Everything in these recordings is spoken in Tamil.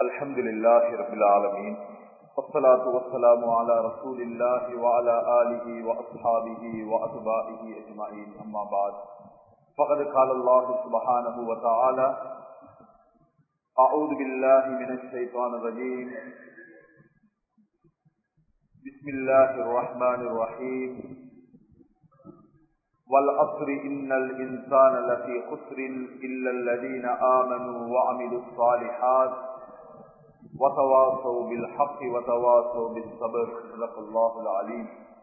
الحمد لله رب العالمين والصلاة والسلام على رسول الله وعلى آله وأصحابه وأتباعه أجمعين أما بعد فقد قال الله سبحانه وتعالى أعوذ بالله من الشيطان الرجيم بسم الله الرحمن الرحيم والعصر إن الإنسان لفي خسر إلا الذين آمنوا وعملوا الصالحات وتواصوا بالحق وتواصوا بالصبر صدق الله العليم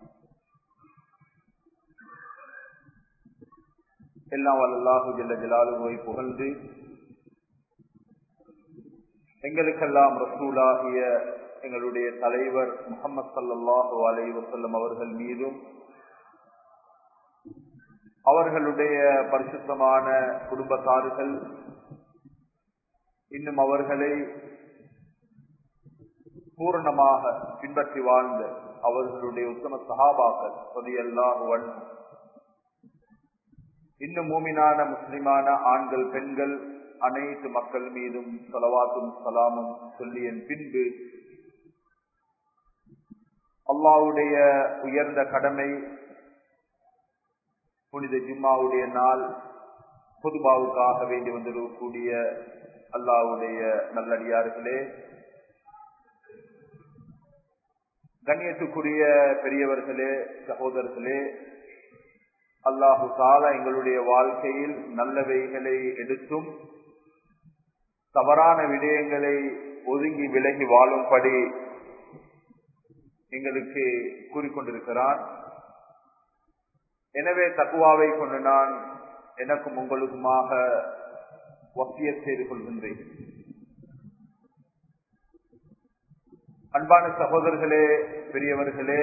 எல்லாம் வல்லாஹு ஜல்ல ஜலாலுவை புகழ்ந்து எங்களுக்கெல்லாம் ரசூலாகிய எங்களுடைய தலைவர் முகமது சல்லாஹூ அலை வசல்லம் அவர்கள் மீதும் அவர்களுடைய பரிசுத்தமான குடும்பத்தார்கள் இன்னும் அவர்களை பூரணமாக பின்பற்றி வாழ்ந்த அவர்களுடைய உத்தம சகாபாக்கள் பதியல்லாஹுவன் இன்னும் மூமினான முஸ்லிமான ஆண்கள் பெண்கள் அனைத்து மக்கள் மீதும் சலவாத்தும் சலாமும் சொல்லியன் பின்பு அல்லாவுடைய உயர்ந்த கடமை புனித ஜும்மாவுடைய நாள் பொதுபாவுக்காக வேண்டி வந்திருக்கக்கூடிய அல்லாவுடைய நல்லடியார்களே கண்ணியத்துக்குரிய பெரியவர்களே சகோதரர்களே அல்லாஹு தாலா எங்களுடைய வாழ்க்கையில் நல்லவைகளை எடுத்தும் தவறான விடயங்களை ஒதுங்கி விலகி வாழும்படி எங்களுக்கு கூறிக்கொண்டிருக்கிறான் எனவே தக்குவாவை கொண்டு நான் எனக்கும் உங்களுக்குமாக வசிய செய்து கொள்கின்றேன் அன்பான சகோதரர்களே பெரியவர்களே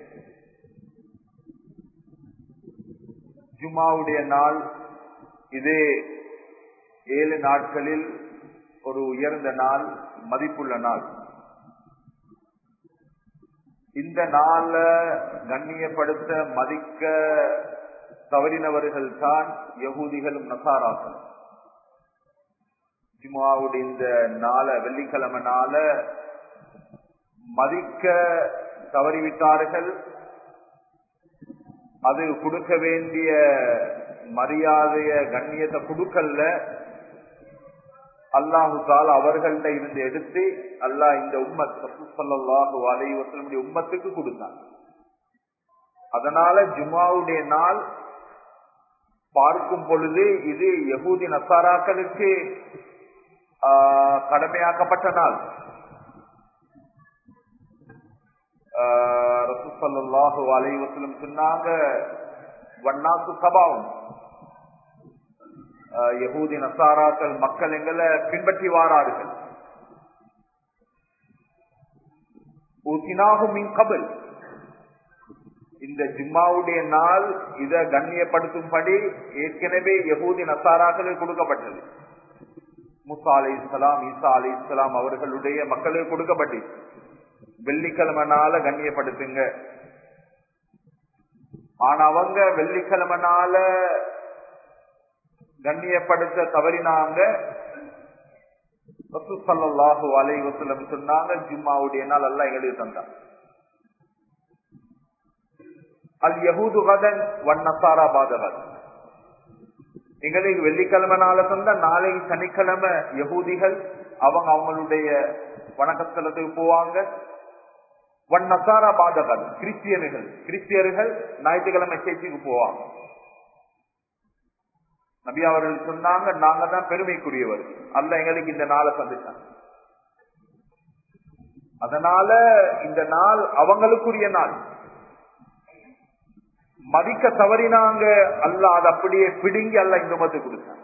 ஜுமாவுடைய நாள் இதே ஏழு நாட்களில் ஒரு உயர்ந்த நாள் மதிப்புள்ள நாள் இந்த நாள கண்ணியப்படுத்த மதிக்க தவறினவர்கள் தான் யகூதிகளும் நசாராக்கள் ஜுமாவுடைய இந்த நாள வெள்ளிக்கிழமை நாள மதிக்க தவறிவிட்டார்கள் அது கொடுக்க வேண்டிய மரியாதைய கண்ணியத்தை கொடுக்கல அல்லாஹு தால் அவர்கள்ட்ட இருந்து எடுத்து அல்லாஹ் இந்த உம்மத் சல்லாஹு அலை வசலமுடைய உம்மத்துக்கு கொடுத்தான் அதனால ஜுமாவுடைய நாள் பார்க்கும் பொழுது இது யகூதி நசாராக்களுக்கு கடமையாக்கப்பட்ட நாள் ரசூசல்லாஹு அலை வசலம் சொன்னாங்க வண்ணாசு சபாவும் யகூதி நசாராக்கள் மக்கள் எங்களை பின்பற்றி வாரார்கள் கபல் இந்த ஜிம்மாவுடைய நாள் இத கண்ணியப்படுத்தும்படி ஏற்கனவே யகூதி நசாராக்களுக்கு கொடுக்கப்பட்டது முசா அலி இஸ்லாம் ஈசா அலி இஸ்லாம் அவர்களுடைய மக்களுக்கு கொடுக்கப்பட்டு வெள்ளிக்கிழமை நாள கண்ணியப்படுத்துங்க ஆனா அவங்க வெள்ளிக்கிழமை நாள கண்ணியப்படுத்த தவறினாங்க சல்லாஹு அலை வசலம் சொன்னாங்க ஜும்மாவுடைய நாள் எல்லாம் எங்களுக்கு தந்தாங்க அல் யகூது கதன் வண்ணசாரா பாதகன் எங்களுக்கு வெள்ளிக்கிழமை நாள தந்தா நாளைக்கு சனிக்கிழமை யகூதிகள் அவங்க அவங்களுடைய வணக்கத்தலத்துக்கு போவாங்க வன் நசாரா பாதகன் கிறிஸ்டியர்கள் கிறிஸ்டியர்கள் ஞாயிற்றுக்கிழமை சேர்ச்சிக்கு போவாங்க நபி அவர்கள் சொன்னாங்க நாங்க தான் பெருமைக்குரியவர் அல்ல எங்களுக்கு இந்த நாளை சந்திச்சாங்க அதனால இந்த நாள் அவங்களுக்குரிய நாள் மதிக்க தவறினாங்க அல்ல அதை அப்படியே பிடுங்கி அல்ல இந்த மத்து கொடுத்தாங்க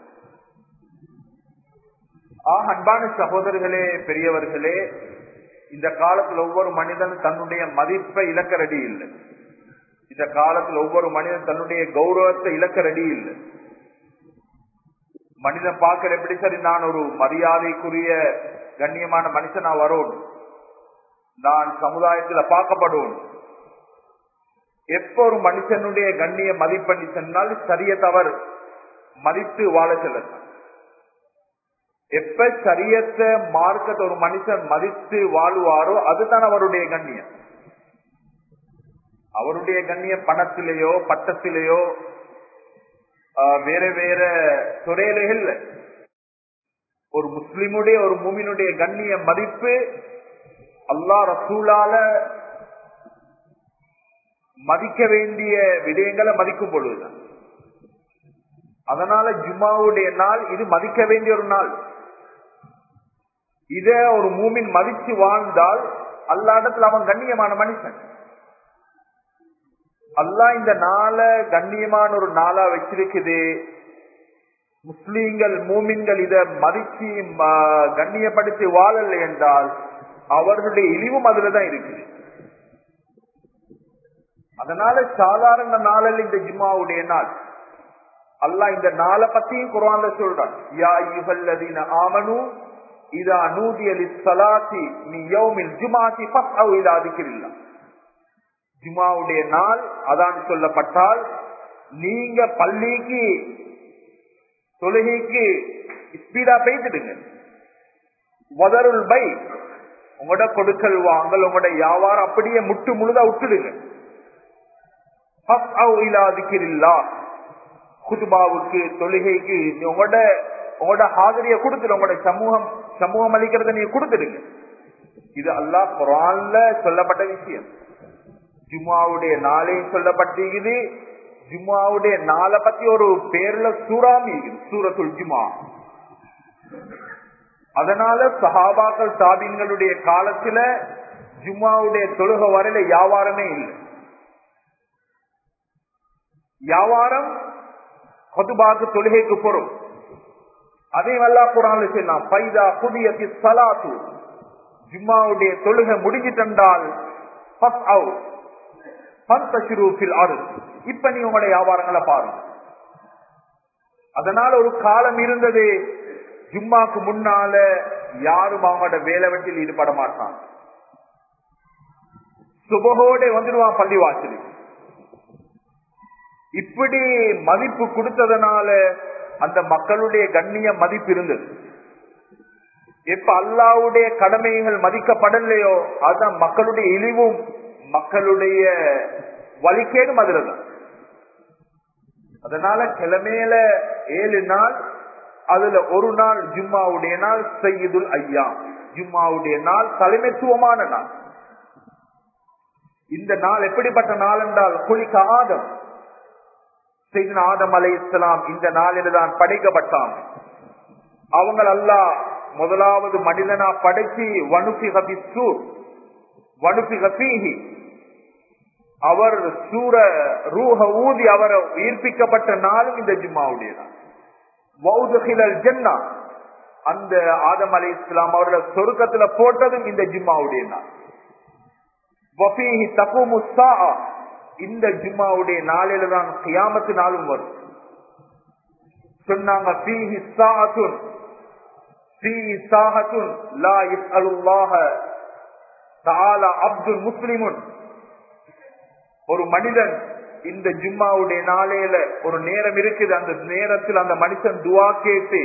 ஆஹ் அன்பான சகோதரர்களே பெரியவர்களே இந்த காலத்துல ஒவ்வொரு மனிதன் தன்னுடைய மதிப்பை இழக்க ரெடி இல்லை இந்த காலத்துல ஒவ்வொரு மனிதன் தன்னுடைய கௌரவத்தை இழக்க ரெடி இல்லை மனிதன் பார்க்கிற எப்படி சரி நான் ஒரு மரியாதைக்குரிய கண்ணியமான மனுஷனா வரும் நான் சமுதாயத்துல பார்க்கப்படும் எப்ப ஒரு மனுஷனுடைய கண்ணிய மதிப்பண்ணி சொன்னால் சரிய தவறு மதித்து வாழ செல்ல எப்ப சரியத்தை மார்க்கத்தை ஒரு மனுஷன் மதித்து வாழுவாரோ அதுதான் அவருடைய கண்ணியம் அவருடைய கண்ணியம் பணத்திலேயோ பட்டத்திலேயோ ஆஹ், வேற வேற துறையில இல்ல ஒரு முஸ்லிமுடைய ஒரு மூமினுடைய கண்ணிய மதிப்பு அல்லாஹ் ரசூலால மதிக்க வேண்டிய விடயங்களை மதிக்கும் பொழுதுதான் அதனால ஜும்மாவுடைய நாள் இது மதிக்க வேண்டிய ஒரு நாள் இத ஒரு மூமின் மதிச்சு வாழ்ந்தால் அல்லாடத்துல அவன் கண்ணியமான மனுஷன் அல்லாஹ் இந்த நாளை கண்ணியமான ஒரு நாளா வச்சிருக்குது முஸ்லீம்கள் மூமின்கள் இத மதிச்சு ம- கண்ணியப்படுத்தி வாழலை என்றால் அவர்களுடைய இழிவும் அதுலதான் இருக்குது அதனால சாதாரண நாளில் இந்த ஜும்மாவுடைய நாள் அல்லாஹ் இந்த நாளை பத்தியும் குரான்ல சொல்றான் யா அய்யுஹல்லதீன ஆமனு இதா நூதிய லிஸ்ஸலாத்தி மி யௌமில் ஜுமாத்தி ஃபஸ்அவு இலா திக்ரில்லா ஜுமாவுடைய நாள் அதான் சொல்லப்பட்டால் நீங்க பள்ளிக்கு தொழுகைக்கு ஸ்பீடா பேசிடுங்க வதருள் பை உங்களோட கொடுக்கல் வாங்கல் உங்களோட வியாபாரம் அப்படியே முட்டு முழுதா விட்டுடுங்க ஃபஸ்அவு இலா திக்ரில்லா குதுபாவுக்கு தொழுகைக்கு உங்களோட உங்களோட ஹாஜரிய கொடுத்துடு உங்களோட சமூகம் சமூகம் அளிக்கிறத நீங்க கொடுத்துடுங்க இது அல்லாஹ் குரான்ல சொல்லப்பட்ட விஷயம் ஜும்மாவுடைய நாளையும் சொல்லப்பட்டிருக்குது ஜும்மாவுடைய நாளை பத்தி ஒரு பேர்ல சூறாமி இருக்குது சூரத்துல் ஜுமா அதனால சஹாபாக்கள் தாபீன்களுடைய காலத்துல ஜும்மாவுடைய தொழுகை வரையில வியாபாரமே இல்லை வியாபாரம் கொதுபாக்கு தொழுகைக்கு பொருள் அதே வல்லா குரான் சொல்லலாம் பைதா புதிய சலாத்து ஜும்மாவுடைய தொழுகை முடிஞ்சிட்டால் இப்ப நீ உங்களுடைய வியாபாரங்களை பாருங்க அதனால ஒரு காலம் இருந்தது ஜும்மாக்கு முன்னால யாரும் அவங்களோட வேலை வெட்டில் ஈடுபட மாட்டான் சுபகோட வந்துடுவான் பள்ளி வாசலுக்கு இப்படி மதிப்பு கொடுத்ததனால அந்த மக்களுடைய கண்ணிய மதிப்பு இருந்தது எப்ப அல்லாவுடைய கடமைகள் மதிக்கப்படலையோ அதுதான் மக்களுடைய இழிவும் மக்களுடைய வழிகேடும் அதுலதான் அதனால கிழமையில ஏழு நாள் அதுல ஒரு நாள் ஜும்மாவுடைய நாள் செய்யுதுல் ஐயா ஜும்மாவுடைய நாள் தலைமைத்துவமான நாள் இந்த நாள் எப்படிப்பட்ட நாள் என்றால் குளிக்க ஆதம் செய்தின ஆதம் அலை இஸ்லாம் இந்த நாளில் தான் படைக்கப்பட்டான் அவங்க அல்லா முதலாவது மனிதனா படைச்சி வனுபி ஹபிசூர் வனுபி ஹபீஹி அவர் சூர ரூஹ ஊதி அவர் உயிர்ப்பிக்கப்பட்ட நாளும் இந்த ஜும்மாவுடைய நாள் ஜன்னா அந்த ஆதம் அலி இஸ்லாம் அவரோட சொருக்கத்துல போட்டதும் இந்த ஜும்மாவுடைய நாள் வஃபீஹி தகுமு ஸாஅ இந்த ஜும்மாவுடைய நாளில தான் கியாமத்து நாளும் வரும் சொன்னாங்க ஃபீஹி ஸாஅத்துன் ஃபீஹி ஸாஅத்துன் லா யஸ்அலுல்லாஹ தஆலா அப்துல் முஸ்லிமுன் ஒரு மனிதன் இந்த ஜும்மாவுடைய நாளையில ஒரு நேரம் இருக்குது அந்த நேரத்தில் அந்த மனுஷன் துவா கேட்டு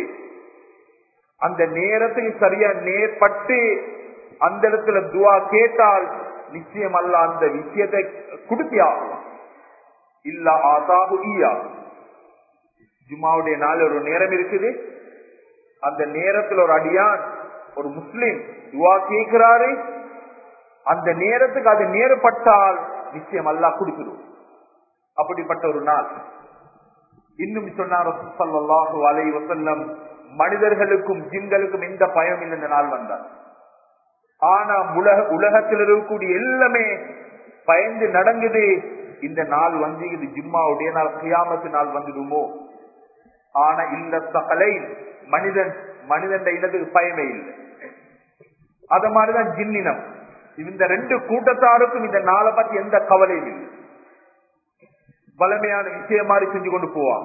அந்த நேரத்துக்கு சரியா நேர்பட்டு அந்த இடத்துல துவா கேட்டால் நிச்சயம் அல்ல அந்த விஷயத்தை கொடுத்தியா இல்ல ஆசாகு ஈயா ஜும்மாவுடைய நாள் ஒரு நேரம் இருக்குது அந்த நேரத்தில் ஒரு அடியான் ஒரு முஸ்லிம் துவா கேட்கிறாரு அந்த நேரத்துக்கு அது நேரப்பட்டால் நிச்சயம் அல்லா கொடுத்துடும் அப்படிப்பட்ட ஒரு நாள் இன்னும் சொன்னார் சல்லாஹு அலை வசல்லம் மனிதர்களுக்கும் ஜின்களுக்கும் எந்த பயம் இல்லை இந்த நாள் வந்தார் ஆனா உலக உலகத்தில் இருக்கக்கூடிய எல்லாமே பயந்து நடங்குது இந்த நாள் வந்து இது ஜிம்மாவுடைய நாள் கியாமத்து நாள் வந்துடுமோ ஆனா இல்ல சகலை மனிதன் மனிதன் இனத்துக்கு பயமே இல்லை அத மாதிரிதான் ஜின்னினம் இந்த ரெண்டு கூட்டத்தாருக்கும் இந்த நாளை பத்தி எந்த கவலையும் இல்லை வலிமையான விஷயம் மாதிரி செஞ்சு கொண்டு போவான்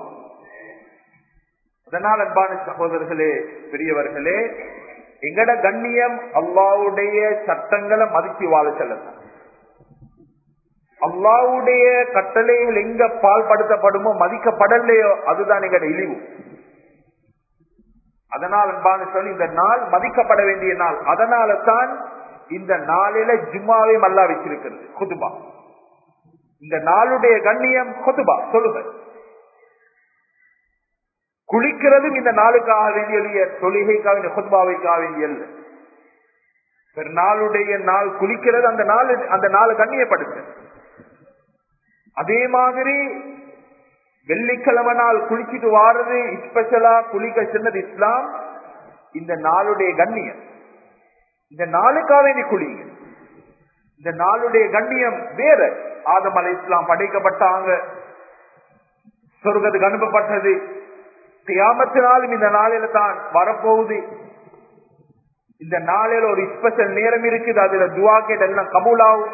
அதனால் அன்பான சகோதரர்களே பெரியவர்களே எங்கட கண்ணியம் அல்லாவுடைய சட்டங்களை மதிச்சு வாழ செல்லலாம் அல்லாவுடைய கட்டளைகள் எங்க பால்படுத்தப்படுமோ மதிக்கப்படலையோ அதுதான் எங்கட இழிவு அதனால் அன்பான சொல்லி இந்த நாள் மதிக்கப்பட வேண்டிய நாள் அதனால தான் இந்த நாளில ஜும்மாவை மல்லா வச்சிருக்கிறது குதுபா இந்த நாளுடைய கண்ணியம் கொத்துபா சொல்லுங்க குளிக்கிறதும் இந்த நாளுக்காக வேண்டிய தொழுகைக்காக வேண்டிய கொத்துபாவைக்காக வேண்டிய அல்ல நாளுடைய நாள் குளிக்கிறது அந்த நாள் அந்த நாள் கண்ணியப்படுத்த அதே மாதிரி வெள்ளிக்கிழமை நாள் குளிச்சுட்டு வாரது ஸ்பெஷலா குளிக்க சொன்னது இஸ்லாம் இந்த நாளுடைய கண்ணியம் இந்த நாளுக்காக வேண்டி குளிங்க இந்த நாளுடைய கண்ணியம் வேற ஆதம் அலை இஸ்லாம் படைக்கப்பட்டாங்க சொர்க்கத்துக்கு அனுப்பப்பட்டது கியாமத்தினாலும் இந்த நாளில தான் வரப்போகுது இந்த நாளில ஒரு ஸ்பெஷல் நேரம் இருக்குது அதுல துவா கேட்ட எல்லாம் கபூலாகும்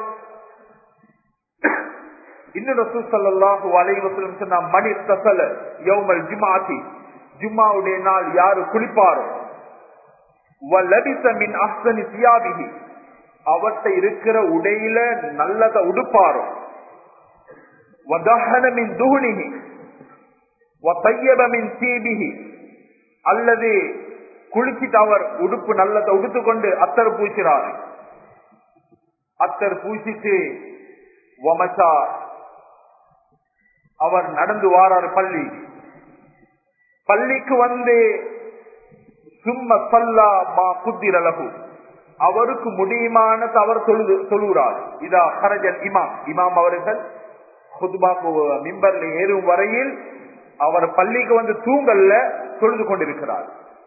இன்னும் ரசூல் சல்லாஹு அலைவசலம் சொன்னா மணி தசல யௌமல் ஜுமாத்தி ஜும்மாவுடைய நாள் யாரு குளிப்பாரோ மின் அஹ்சனி சியாபிகி அவர்கிட்ட இருக்கிற உடையில நல்லத உடுப்பாரோ வதஹனமின் துகுனிகி வத்தையபமின் தீபிகி அல்லது குளிச்சிட்டு அவர் உடுப்பு நல்லத உடுத்துக்கொண்டு அத்தர் பூசிறார் அத்தர் பூசிட்டு வமசா அவர் நடந்து வாரார் பள்ளி பள்ளிக்கு வந்து சும்ம சல்லா மா குத்திரலகு அவருக்கு முடியுமான அவர் தொழுது தொழுகிறார் இதா ஹரஜல் இமாம் இமாம் அவர்கள் மிம்பர்ல ஏறும் வரையில் அவர் பள்ளிக்கு வந்து தூங்கல்ல தொழுது கொண்டிருக்கிறார்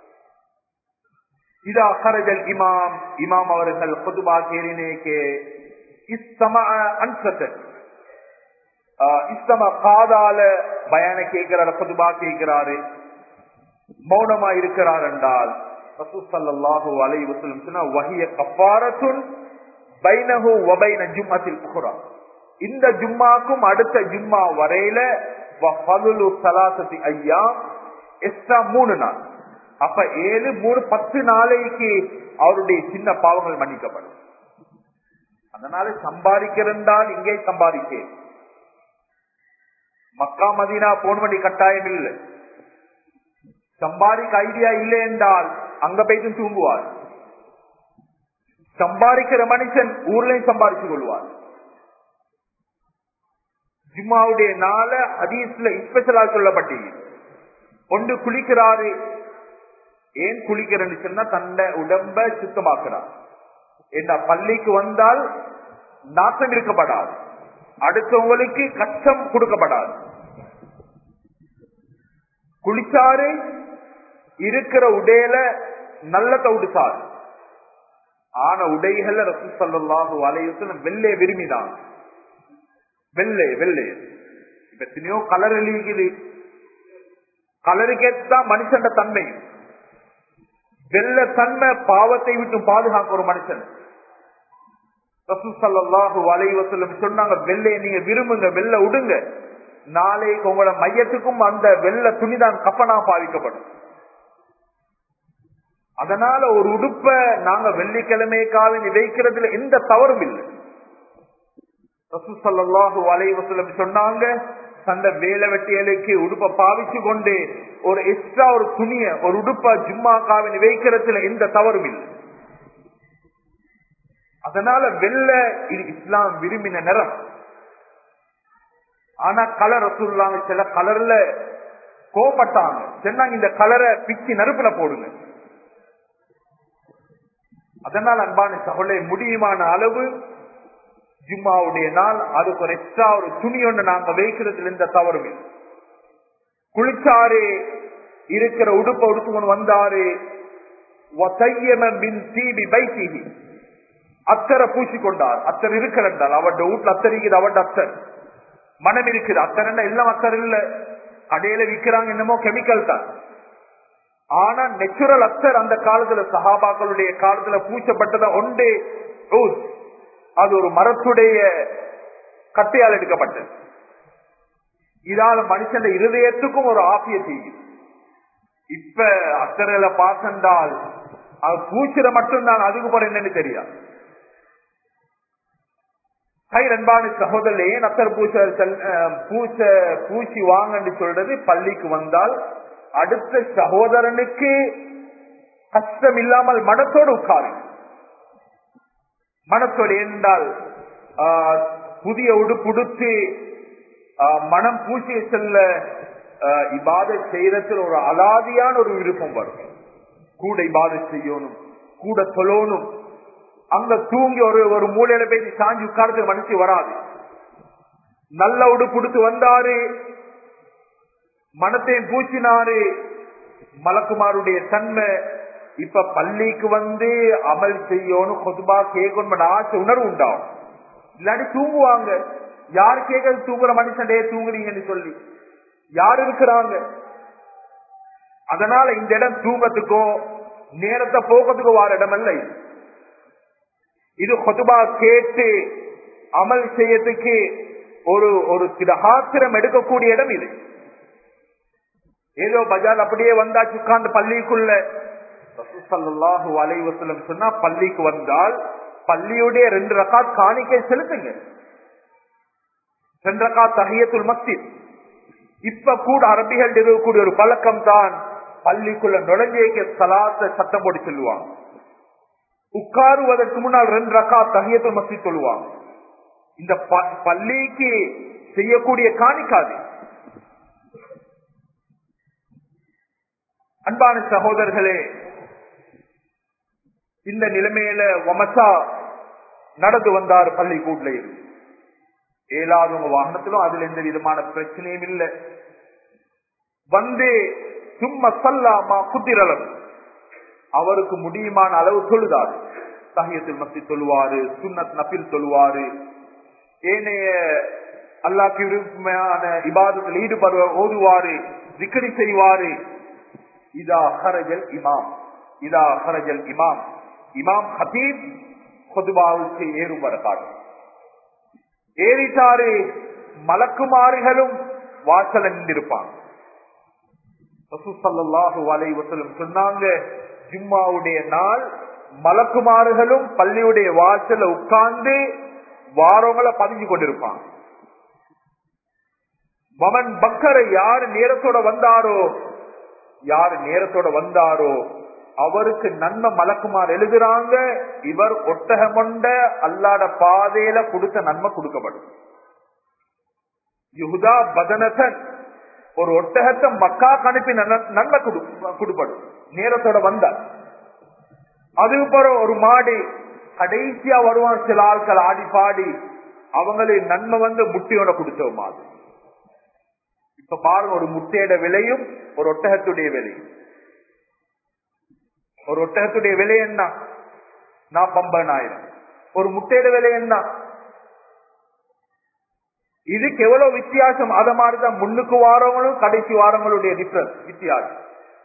இதா ஹரஜல் இமாம் இமாம் அவர்கள் பொதுபா கேரினேக்கே இஸ்தம அன்சத்தன் இஸ்தம காதால பயான கேட்கிறாரு பொதுபா கேட்கிறாரு மௌனமா இருக்கிறார் என்றால் ரசூசல்லாஹு அலை வசலம் சொன்னா வகிய கப்பாரத்துன் பைனஹு வபைன ஜும்மத்தில் புகுரா இந்த ஜும்மாக்கும் அடுத்த ஜும்மா வரையில சலாசத்தி ஐயா எக்ஸ்ட்ரா மூணு நாள் அப்ப ஏழு மூணு பத்து நாளைக்கு அவருடைய சின்ன பாவங்கள் மன்னிக்கப்படும் அதனால சம்பாதிக்கிறந்தால் இங்கே சம்பாதிக்க மக்கா மதினா போன் பண்ணி கட்டாயம் இல்லை சம்பாதிக்க ஐடியா இல்லை என்றால் அங்க போயிட்டு தூங்குவார் சம்பாதிக்கிற மனுஷன் ஊர்லயும் சம்பாதிச்சு கொள்வார் ஜும்மாவுடைய நாள ஹதீஸ்ல ஸ்பெஷலா சொல்லப்பட்டு ஒன்று குளிக்கிறாரு ஏன் குளிக்கிறன்னு சொன்னா தன்னை உடம்ப சுத்தமாக்குறார் என்ன பள்ளிக்கு வந்தால் நாசம் இருக்கப்படாது அடுத்தவங்களுக்கு கஷ்டம் கொடுக்கப்படாது குளிச்சாரு இருக்கிற உடையில நல்ல உடுத்தாரு ஆன உடைகள ரசூ சல்லாஹு வலையுசலம் வெள்ளை விரும்பினான் வெள்ளை வெள்ளை இப்ப எத்தனையோ கலர் எழுகிறது கலருக்கேத்தான் மனுஷன் தன்மை வெள்ள தன்மை பாவத்தை விட்டு பாதுகாக்க ஒரு மனுஷன் ரசூசல்லாஹு வலைவசல்லம் சொன்னாங்க வெள்ளையை நீங்க விரும்புங்க வெள்ள விடுங்க நாளைக்கு உங்களோட மையத்துக்கும் அந்த வெள்ள துணிதான் கப்பனா பாவிக்கப்படும் அதனால ஒரு உடுப்ப நாங்க வெள்ளிக்கிழமைக்காக வைக்கிறதுல எந்த தவறும் இல்லை ரசூசல்லாஹு வலைவசல்லம் சொன்னாங்க தந்த வேலை வெட்டியலுக்கு உடுப்ப பாவிச்சு கொண்டு ஒரு எக்ஸ்ட்ரா ஒரு துணிய ஒரு உடுப்ப ஜும்மாக்காவின் வைக்கிறதுல எந்த தவறும் இல்லை அதனால வெள்ள இது இஸ்லாம் விரும்பின நிறம் ஆனா கலர் ரசூல்லாங்க சில கலர்ல கோபப்பட்டாங்க சொன்னாங்க இந்த கலரை பிச்சு நெருப்புல போடுங்க அதனால் அன்பான சகோலை முடியுமான அளவு ஜும்மாவுடைய நாள் அதுக்கு ஒரு எக்ஸ்ட்ரா ஒரு துணி ஒன்று நாங்க வைக்கிறதுல எந்த தவறும் இல்லை குளிச்சாரு இருக்கிற உடுப்ப உடுத்துக்கொண்டு வந்தாரு அத்தரை பூசிக்கொண்டார் அத்தர் இருக்கிறால் அவருடைய வீட்டுல அத்தர் இருக்குது அவருடைய அத்தர் மனம் இருக்குது அத்தர் என்ன எல்லாம் அத்தர் இல்ல கடையில விற்கிறாங்க என்னமோ கெமிக்கல் தான் ஆனா நெச்சுரல் அத்தர் அந்த காலத்துல சஹாபாக்களுடைய காலத்துல பூசப்பட்டத ஒன்றே அது ஒரு மரத்துடைய கட்டையால் எடுக்கப்பட்டது இதால மனுஷன் இருதயத்துக்கும் ஒரு ஆபிய செய்யும் இப்ப அத்தரையில பாசண்டால் அது பூச்சிட மட்டும்தான் அதுக்கு போற என்னன்னு தெரியாது அன்பான சகோதரர் ஏன் அத்தர் பூச பூச பூசி வாங்கன்னு சொல்றது பள்ளிக்கு வந்தால் அடுத்த சகோதரனுக்கு கஷ்டம் இல்லாமல் மனத்தோடு உட்காரு மனத்தோடு என்றால் ஆஹ், புதிய உடுப்புடுத்து ஆஹ், மனம் பூசிய செல்ல இபாத செய்யறதுல ஒரு அலாதியான ஒரு விருப்பம் வரும் கூட இபாத செய்யணும் கூட தொழணும் அங்க தூங்கி ஒரு ஒரு மூலையில போய் சாஞ்சி உட்கார்ந்து மனசு வராது நல்ல உடுப்புடுத்து வந்தாரு மனத்தையும் பூச்சினாரு மலக்குமாருடைய தன்மை இப்ப பள்ளிக்கு வந்து அமல் செய்யணும் கொதுபா கேட்கணும் ஆசை உணர்வு உண்டாகும் இல்லாட்டி தூங்குவாங்க யாரு கேட்கறது தூங்குற மனுஷன் டே தூங்குறீங்கன்னு சொல்லி யார் இருக்கிறாங்க அதனால இந்த இடம் தூங்கத்துக்கோ நேரத்தை போக்கத்துக்கோ வார இடம் அல்ல இது. இது கொதுபா கேட்டு அமல் செய்யறதுக்கு ஒரு ஒரு திரகாத்திரம் எடுக்கக்கூடிய இடம் இது ஏதோ பஜார் அப்படியே வந்தாச்சு உட்கார்ந்து பள்ளிக்குள்ள ரசூலுல்லாஹு அலைஹி வஸல்லம் சொன்னா பள்ளிக்கு வந்தால் பள்ளியுடைய ரெண்டு ரகாத் காணிக்கை செலுத்துங்க ரெண்டு ரகாத் தஹியத்துல் மஸ்ஜித் இப்ப கூட அரபிகள் இருக்கக்கூடிய ஒரு பழக்கம் தான் பள்ளிக்குள்ள நுழைஞ்சேக்க சலாத்த சத்தம் போட்டு சொல்லுவாங்க உட்காருவதற்கு முன்னால் ரெண்டு ரக்கா தஹியத்துல் மஸ்ஜித் சொல்லுவாங்க இந்த ப- பள்ளிக்கு செய்யக்கூடிய காணிக்காது அன்பான சகோதரர்களே இந்த நிலைமையில ஒமசா நடந்து வந்தார் பள்ளிக்கூட்ல இருந்து ஏழாவது வாகனத்திலும் அதுல எந்த விதமான பிரச்சனையும் இல்லை வந்து சும்மா சல்லாமா குத்திரளவு அவருக்கு முடியுமான அளவு தொழுதார் சஹியத்தில் மத்தி தொழுவாரு சுன்னத் நபில் தொழுவாரு ஏனைய அல்லாக்கு விருப்பமான இபாதத்தில் ஈடுபடுவ ஓதுவாரு திக்கடி செய்வாரு இதா ஹரஜல் இமாம் இதா ஹரஜல் இமாம் இமாம் ஹபீப் கொதுபாவுக்கு ஏறும் வரக்காடு ஏறிட்டாரு மலக்குமாறுகளும் வாசல நின்றிருப்பாங்க ரசூலுல்லாஹு அலைஹி வஸல்லம் சொன்னாங்க ஜும்மாவுடைய நாள் மலக்குமாறுகளும் பள்ளியுடைய வாசல்ல உட்கார்ந்து வாரவங்களை பதிஞ்சு கொண்டிருப்பாங்க மமன் பக்கரை யாரு நேரத்தோட வந்தாரோ யாரு நேரத்தோட வந்தாரோ அவருக்கு நன்மை மலக்குமார் எழுதுறாங்க இவர் ஒட்டகமொண்ட அல்லாட பாதையில கொடுத்த நன்மை கொடுக்கப்படும் யுகுதா பதனசன் ஒரு ஒட்டகத்தை மக்கா அனுப்பி நன்மை- நன்மை கொடு- கொடுப்படும் நேரத்தோட வந்தார் அதுக்கப்புறம் ஒரு மாடு கடைசியா வருவான் சில ஆட்கள் ஆடி பாடி அவங்களுக்கு நன்மை வந்து முட்டையோட கொடுத்த மாடு இப்ப பாருங்க ஒரு முட்டையோட விலையும் ஒரு ஒட்டகத்துடைய விலையும் ஒரு ஒட்டகத்துடைய விலை என்ன நாற்பம்பதாயிரம் ஒரு முட்டையோட விலை என்ன இதுக்கு எவ்வளவு வித்தியாசம் அத மாதிரிதான் முன்னுக்கு வாரவங்களும் கடைசி வாரங்களுடைய டிஃபரன்ஸ் வித்தியாசம்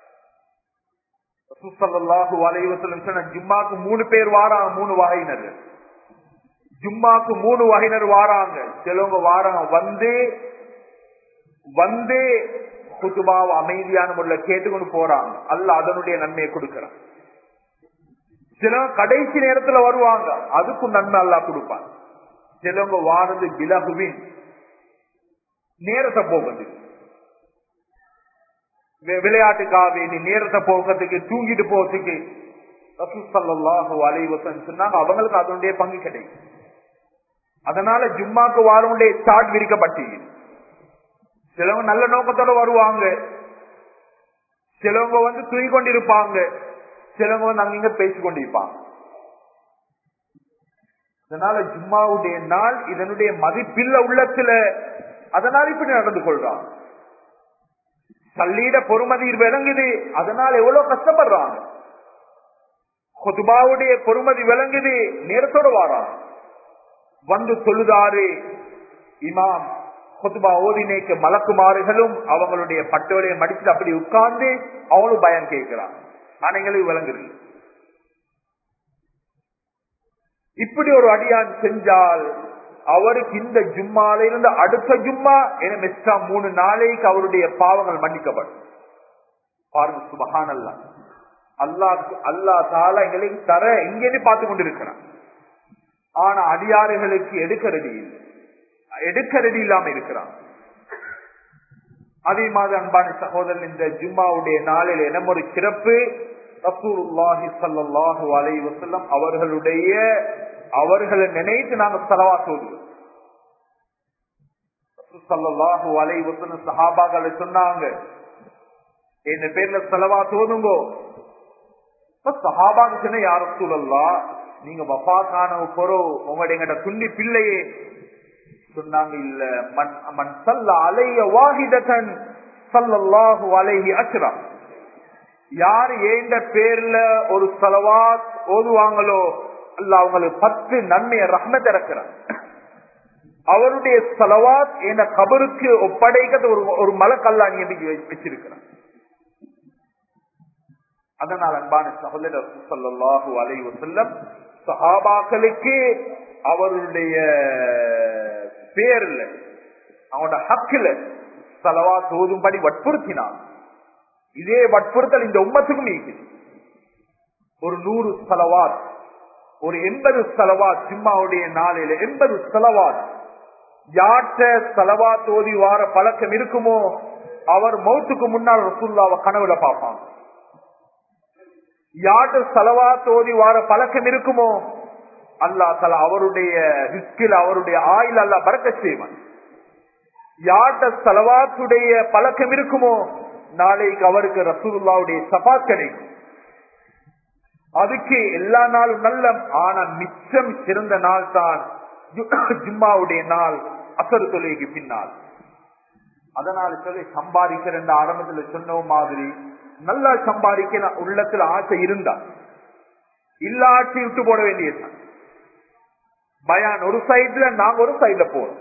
ரசூலுல்லாஹு அலைஹி வஸல்லம் சொன்ன ஜும்மாக்கு மூணு பேர் வாராங்க மூணு வகையினர் ஜும்மாக்கு மூணு வகையினர் வாராங்க சிலவங்க வாராங்க வந்து வந்து குத்துபாவை அமைதியான முறையில் கேட்டுக்கொண்டு போறாங்க அல்ல அதனுடைய நன்மையை கொடுக்கிறான் சிலவங்க கடைசி நேரத்துல வருவாங்க அதுக்கும் நன்மை அல்லா கொடுப்பாங்க சிலவங்க வாரது விலகுவின் நேரத்தை போகுது வி- விளையாட்டுக்காக வேண்டி நேரத்தை போகிறதுக்கு தூங்கிட்டு போறதுக்கு ரசூலுல்லாஹு அலைஹி வஸல்லம் சொன்னாங்க அவங்களுக்கு அதனுடைய பங்கு கிடைக்கும் அதனால ஜும்மாக்கு வாரவுடைய சாட் விரிக்கப்பட்டு சிலவங்க நல்ல நோக்கத்தோட வருவாங்க சிலவங்க வந்து தூங்கி கொண்டிருப்பாங்க சிலவங்க வந்து அங்கிங்க பேசிக் கொண்டிருப்பாங்க அதனால ஜும்மாவுடைய நாள் இதனுடைய மதிப்பில்ல உள்ளத்துல அதனால இப்படி நடந்து கொள்றாங்க பள்ளியிட பொறுமதி விளங்குது அதனால எவ்வளவு கஷ்டப்படுறாங்க கொத்துபாவுடைய பொறுமதி விளங்குது நேரத்தோட வாராங்க வந்து தொழுதாரு இமாம் கொத்துபா ஓதினேக்கு மலக்குமாறுகளும் அவங்களுடைய பட்டோடைய மடிச்சு அப்படி உட்கார்ந்து அவங்களும் பயம் கேட்கிறாங்க ஆனா எங்களுக்கு விளங்குது இப்படி ஒரு அடியான் செஞ்சால் அவருக்கு இந்த ஜும்மால இருந்து அடுத்த ஜும்மா என மிஸ்டா மூணு நாளைக்கு அவருடைய பாவங்கள் மன்னிக்கப்படும் பாருங்க சுபஹான் அல்லா அல்லா அல்லா தாலா எங்களுக்கு தர எங்கேன்னு பார்த்து கொண்டிருக்கிறான் ஆனா அடியாறுகளுக்கு எடுக்கிறது இல்லை எடுக்கிறது இல்லாம இருக்கிறான் அதே மாதிரி அன்பான சகோதரன் இந்த ஜும்மாவுடைய நாளில் என்ன ஒரு சிறப்பு ரசூலுல்லாஹி ஸல்லல்லாஹு அலைஹி வஸல்லம் அவர்களுடைய அவர்களை நினைத்து நாங்க ஸலவாத் ஓதுவோம் ரசூல் ஸல்லல்லாஹு அலைஹி வஸல்லம் சஹாபாக்களை சொன்னாங்க என்ன பேர்ல ஸலவாத் ஓதுங்கோ சஹாபாக்கு சொன்ன யார் ரசூலல்லா நீங்க வஃபாத்தான பொறோ உங்களுடைய எங்கட துண்டி பிள்ளையே சொன்னாங்க இல்ல மன் மன் சல்ல அலைய வாஹிதன் சல்லல்லாஹு அலைஹி அஷ்ரா யார் ஏண்ட பேர்ல ஒரு சலவாத் ஓதுவாங்களோ அல்ல அவங்களுக்கு பத்து நன்மைய ரஹ்மத் இறக்குறான் அவருடைய சலவாத் என கபருக்கு ஒப்படைக்கிறது ஒரு ஒரு மலக்கல்லா நீ வச்சிருக்கிறான் அதனால் அன்பான சகோதரர் சல்லாஹூ அலைவு செல்லம் சஹாபாக்களுக்கு அவருடைய பேர்ல அவனோட ஹக்கில் சலவா தோதும்படி வற்புறுத்தினான் இதே வற்புறுத்தல் இந்த உம்மத்துக்கும் இருக்குது ஒரு நூறு சலவாத் ஒரு எண்பது சலவாத் ஜிம்மாவுடைய நாளில எண்பது சலவாத் யாற்ற சலவா தோதி வார பழக்கம் இருக்குமோ அவர் மௌத்துக்கு முன்னால் ரசூல்லாவை கனவுல பார்ப்பாங்க யாட்டு செலவா தோதி வார பழக்கம் இருக்குமோ அல்லா தலா அவருடைய ரிஸ்கில் அவருடைய ஆயில் அல்லா பறக்க செய்வான் யாட்ட செலவாத்துடைய பழக்கம் இருக்குமோ நாளைக்கு அவருக்கு ரசூல்லாவுடைய சபாத் கிடைக்கும் அதுக்கு எல்லா நாளும் நல்ல ஆனா மிச்சம் சிறந்த நாள் தான் ஜும்மாவுடைய நாள் அசரு தொலைக்கு பின்னால் அதனால சொல்லி சம்பாதிக்கிற ஆரம்பத்துல சொன்ன மாதிரி நல்லா சம்பாதிக்க உள்ளத்துல ஆசை இருந்தா இல்லாட்டி விட்டு போட வேண்டியதுதான் பயான் ஒரு சைட்ல நாங்க ஒரு சைட்ல போறோம்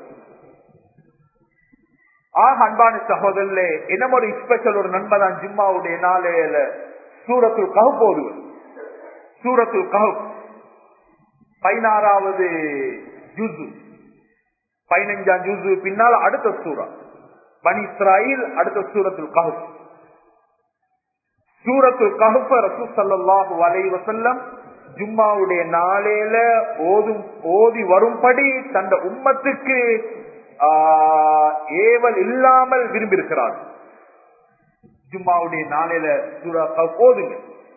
ஆஹ் அன்பான சகோதரே என்ன ஒரு ஸ்பெஷல் ஒரு நண்பதான் ஜிம்மாவுடைய நாளையில சூரத்துல் கஹு போடுவது சூரத்துல் கஹு பதினாறாவது ஜூசு பதினஞ்சாம் ஜூசு பின்னால் அடுத்த சூரா பனி இஸ்ராயில் அடுத்த சூரத்துல் கஹு சூரத்துல் கஹுப்ப ரசூ சல்லாஹு அலை வசல்லம் ஜும்மாவுடைய நாளையில ஓதும் ஓதி வரும்படி தந்த உம்மத்துக்கு ஏவல் இல்லாமல் விரும்பியிருக்கிறார் ஜும்மாவுடைய நாளையில சூரா ஓதுங்க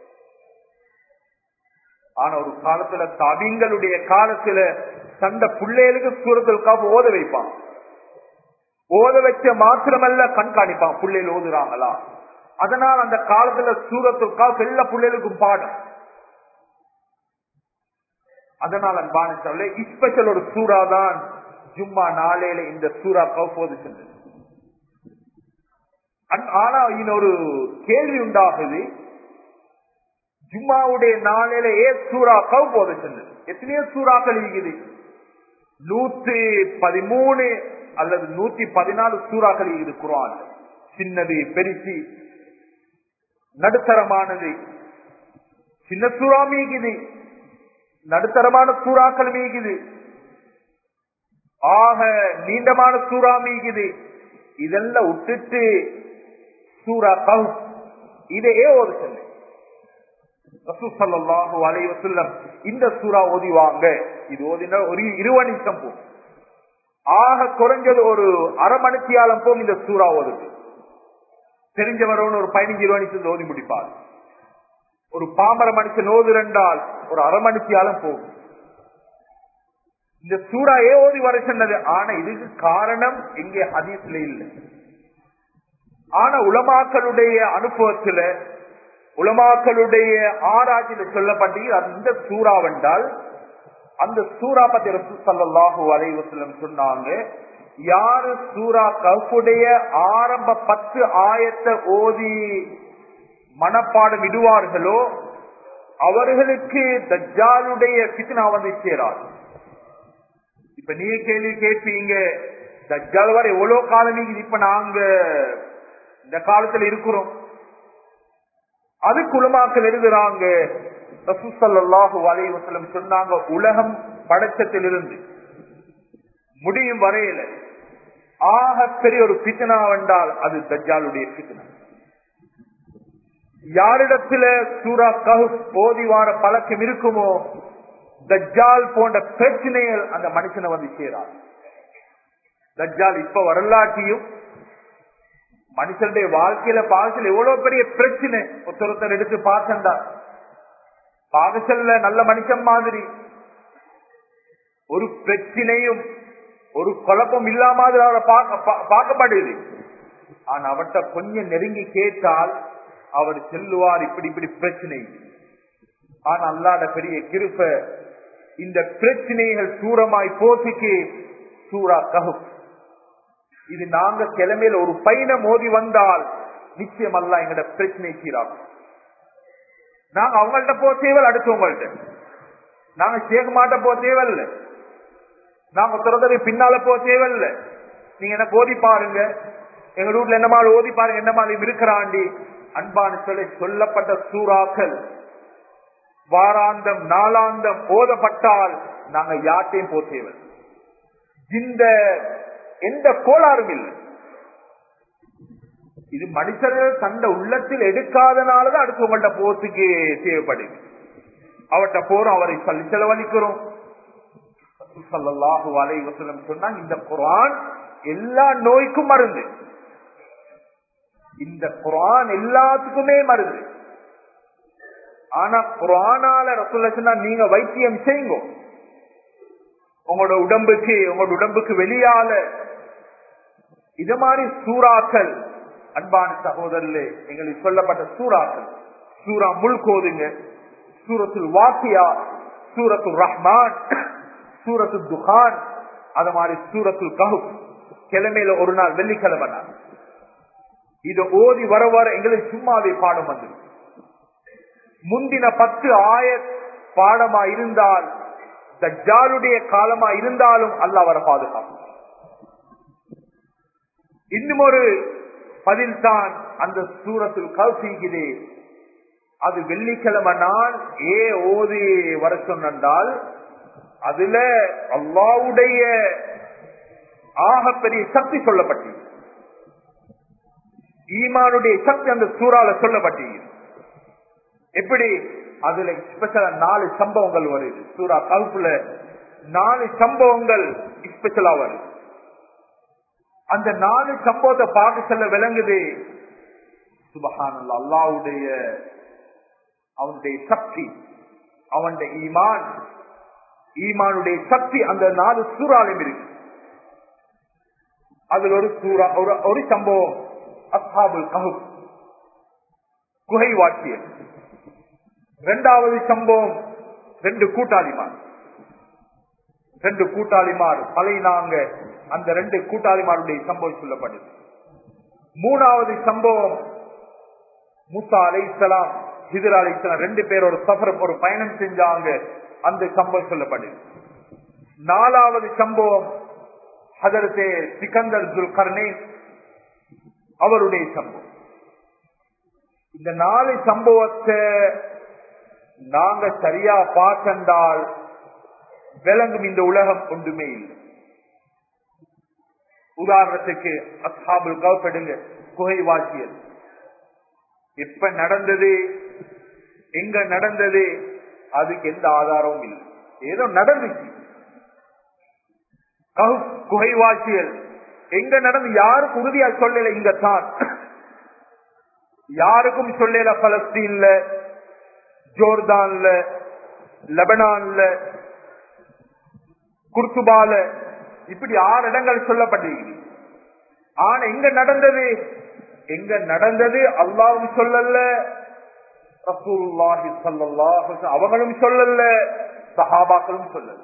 ஆனா ஒரு காலத்துல தபிங்களுடைய காலத்துல தந்த பிள்ளைகளுக்கு சூரத்தில் காப்பு ஓத வைப்பான் ஓத வச்ச மாத்திரமல்ல கண்காணிப்பான் பிள்ளைகள் ஓதுறாங்களா அதனால் அந்த காலத்துல சூரத்தில் காப்பு எல்லா பிள்ளைகளுக்கும் பாடம் அதனால் அன்பான சொல்ல ஸ்பெஷல் ஒரு சூறா தான் ஜும்மா நாளையில இந்த சூறா கவுப்போது சென்றது ஆனா இன்னொரு கேள்வி உண்டாகுது ஜும்மாவுடைய நாளையில ஏ சூறா கவுப்போது சென்றது எத்தனையோ சூறாக்கள் இருக்குது நூத்தி பதிமூணு அல்லது நூத்தி பதினாலு சூறாக்கள் இருக்குது குரான் சின்னது பெருசி நடுத்தரமானது சின்ன சூறா மீக்குது நடுத்தரமான சூறாக்கள் மீக்குது ஆக நீண்டமான சூறா மீக்குது இதெல்லாம் விட்டுட்டு சூறா கவு இதையே ஒரு சொல்லு ரசூசல்லாஹு அலைவசல்லம் இந்த சூறா ஓதிவாங்க இது ஓதினா ஒரு இருபது நிமிஷம் போகும் ஆக குறைஞ்சது ஒரு அரை மணித்தியாலம் போகும் இந்த சூறா ஓதுது தெரிஞ்சவரோன்னு ஒரு பதினஞ்சு இருபது நிமிஷம் ஓதி முடிப்பார் ஒரு பாமர மனுஷன் ஓதுரென்றால் ஒரு அரை மணித்தியாலம் போகும் இந்த சூறா ஏ ஓதி வர சொன்னது ஆனா இதுக்கு காரணம் இங்கே ஹதீஸ்ல இல்லை ஆனா உலமாக்களுடைய அனுபவத்துல உலமாக்களுடைய ஆராய்ச்சியில சொல்லப்பட்டு அந்த சூறா வென்றால் அந்த சூறா பத்தி ரசூ சல்லாஹூ அலைவசலம் சொன்னாங்க யாரு சூறா கவுடைய ஆரம்ப பத்து ஆயத்தை ஓதி மனப்பாடம் விடுவார்களோ அவர்களுக்கு தஜ்ஜாலுடைய பித்னா வந்து சேராது இப்ப நீங்க கேள்வி கேட்பீங்க தஜ்ஜால் வர எவ்வளவு காலம் இப்ப நாங்க இந்த காலத்துல இருக்கிறோம் அது குலமாக்கள் எழுதுறாங்க ரசூசல்லாஹு அலைவசலம் சொன்னாங்க உலகம் படைச்சத்திலிருந்து முடியும் வரையில ஆக பெரிய ஒரு பித்தனா வந்தால் அது தஜ்ஜாலுடைய பித்தனா யாரிடத்துல சூரா கஹு போதி வார பழக்கம் இருக்குமோ தஜ்ஜால் போன்ற பிரச்சனைகள் அந்த மனுஷனை வந்து சேராது தஜ்ஜால் இப்ப வரலாற்றியும் மனுஷனுடைய வாழ்க்கையில பாகசல் எவ்வளவு பெரிய பிரச்சனை ஒருத்தர் எடுத்து பார்த்தா பாகசல்ல நல்ல மனுஷன் மாதிரி ஒரு பிரச்சனையும் ஒரு குழப்பம் இல்லாம அவரை பார்க்கப்படுது ஆனா அவர்கிட்ட கொஞ்சம் நெருங்கி கேட்டால் அவர் செல்லுவார் இப்படி இப்படி பிரச்சனை ஆனா அல்லாத பெரிய கிருப்ப இந்த பிரச்சனைகள் தூரமாய் போட்டுக்கு சூரா கஹு இது நாங்க கிழமையில ஒரு பையனை மோதி வந்தால் நிச்சயம் அல்ல எங்கட பிரச்சனை சீராகும் நாங்க அவங்கள்ட்ட போ தேவல் அடுத்தவங்கள்ட்ட நாங்க சேக மாட்ட போ தேவையில்ல நாங்க திறந்தது பின்னால போ தேவையில்ல நீங்க என்ன ஓதி பாருங்க எங்க வீட்டுல என்ன மாதிரி ஓதி பாருங்க என்ன மாதிரி இருக்கிறாண்டி அன்பான சொல்லி சொல்லப்பட்ட சூறாக்கள் வாராந்தம் நாளாந்தம் ஓதப்பட்டால் நாங்க யார்ட்டையும் போ தேவை இந்த எந்த கோளாறும் இல்லை இது மனுஷர்கள் தந்த உள்ளத்தில் எடுக்காதனாலதான் அடுத்து உங்கள்ட்ட போறதுக்கு தேவைப்படுது அவர்கிட்ட போறோம் அவரை சொல்லி செலவழிக்கிறோம் சல்லாஹு அலை வசனம் சொன்னா இந்த குரான் எல்லா நோய்க்கும் மருந்து இந்த குரான் எல்லாத்துக்குமே மருந்து ஆனா குரானால ரசூல்ல சொன்னா நீங்க வைத்தியம் செய்யுங்க உங்களோட உடம்புக்கு உங்களோட உடம்புக்கு வெளியால இது மாதிரி சூறாக்கள் அன்பான சகோதரர்களே எங்களுக்கு சொல்லப்பட்ட சூறாக்கள் சூரா முல்கோதுங்க சூரத்துல் வாக்கியா சூரத்துல் ரஹ்மான் சூரத்து துஹான் அது மாதிரி சூரத்துல் கஹு கிழமையில ஒரு நாள் வெள்ளிக்கிழமை நாள் இதை ஓதி வர வர எங்களுக்கு சும்மாவே பாடம் வந்து முந்தின பத்து ஆய பாடமா இருந்தால் தஜ்ஜாலுடைய காலமா இருந்தாலும் அல்ல அவரை பாதுகாப்பு இன்னும் ஒரு பதில் தான் அந்த சூரத்தில் கல்சிக்குது அது வெள்ளிக்கிழமை நாள் ஏ ஓதி வர சொன்னால் அதுல அல்லாவுடைய ஆகப்பெரிய சக்தி சொல்லப்பட்டது ஈமானுடைய சக்தி அந்த சூறால சொல்லப்பட்டது எப்படி அதுல ஸ்பெஷலா நாலு சம்பவங்கள் வருது சூரா கல்புல நாலு சம்பவங்கள் ஸ்பெஷலா வருது அந்த நாலு சம்பவத்தை பார்க்க செல்ல விளங்குது சுபஹான் அல்லாவுடைய அவனுடைய சக்தி அவனுடைய ஈமான் ஈமானுடைய சக்தி அந்த நாலு சூறாலும் இருக்கு அதில் ஒரு சூறா ஒரு ஒரு சம்பவம் அஸ்ஹாபுல் கஹு குகை வாக்கியம் இரண்டாவது சம்பவம் ரெண்டு கூட்டாளிமார் ரெண்டு கூட்டாளிமார் பழையினாங்க அந்த ரெண்டு கூட்டாளிமாருடைய சம்பவம் சொல்லப்படுது மூணாவது சம்பவம் முசா அலை இஸ்லாம் ஹிதர் அலை இஸ்லாம் ரெண்டு பேர் ஒரு சஃபர் ஒரு பயணம் செஞ்சாங்க அந்த சம்பவம் சொல்லப்படுது நாலாவது சம்பவம் ஹதரத்தே சிக்கந்தர் துல் கர்னே அவருடைய சம்பவம் இந்த நாலு சம்பவத்தை நாங்க சரியா பார்த்தால் விளங்கும் இந்த உலகம் ஒன்றுமே இல்லை உதாரணத்துக்கு அஸ்ஹாபுல் கவுப் எடுங்க குகை வாசியல் எப்ப நடந்தது எங்க நடந்தது அதுக்கு எந்த ஆதாரமும் இல்லை ஏதோ நடந்துச்சு குகை வாசியல் எங்க நடந்து யாருக்கும் உறுதியா சொல்லல இங்க தான் யாருக்கும் சொல்லல பலஸ்தீன்ல ஜோர்தான்ல லெபனான்ல குர்துபால இப்படி ஆறு இடங்கள் சொல்லப்பட்டிருக்கு ஆனா எங்க நடந்தது எங்க நடந்தது அல்லாவும் சொல்லல ரசூலுல்லாஹி ஸல்லல்லாஹு அவங்களும் சொல்லல சஹாபாக்களும் சொல்லல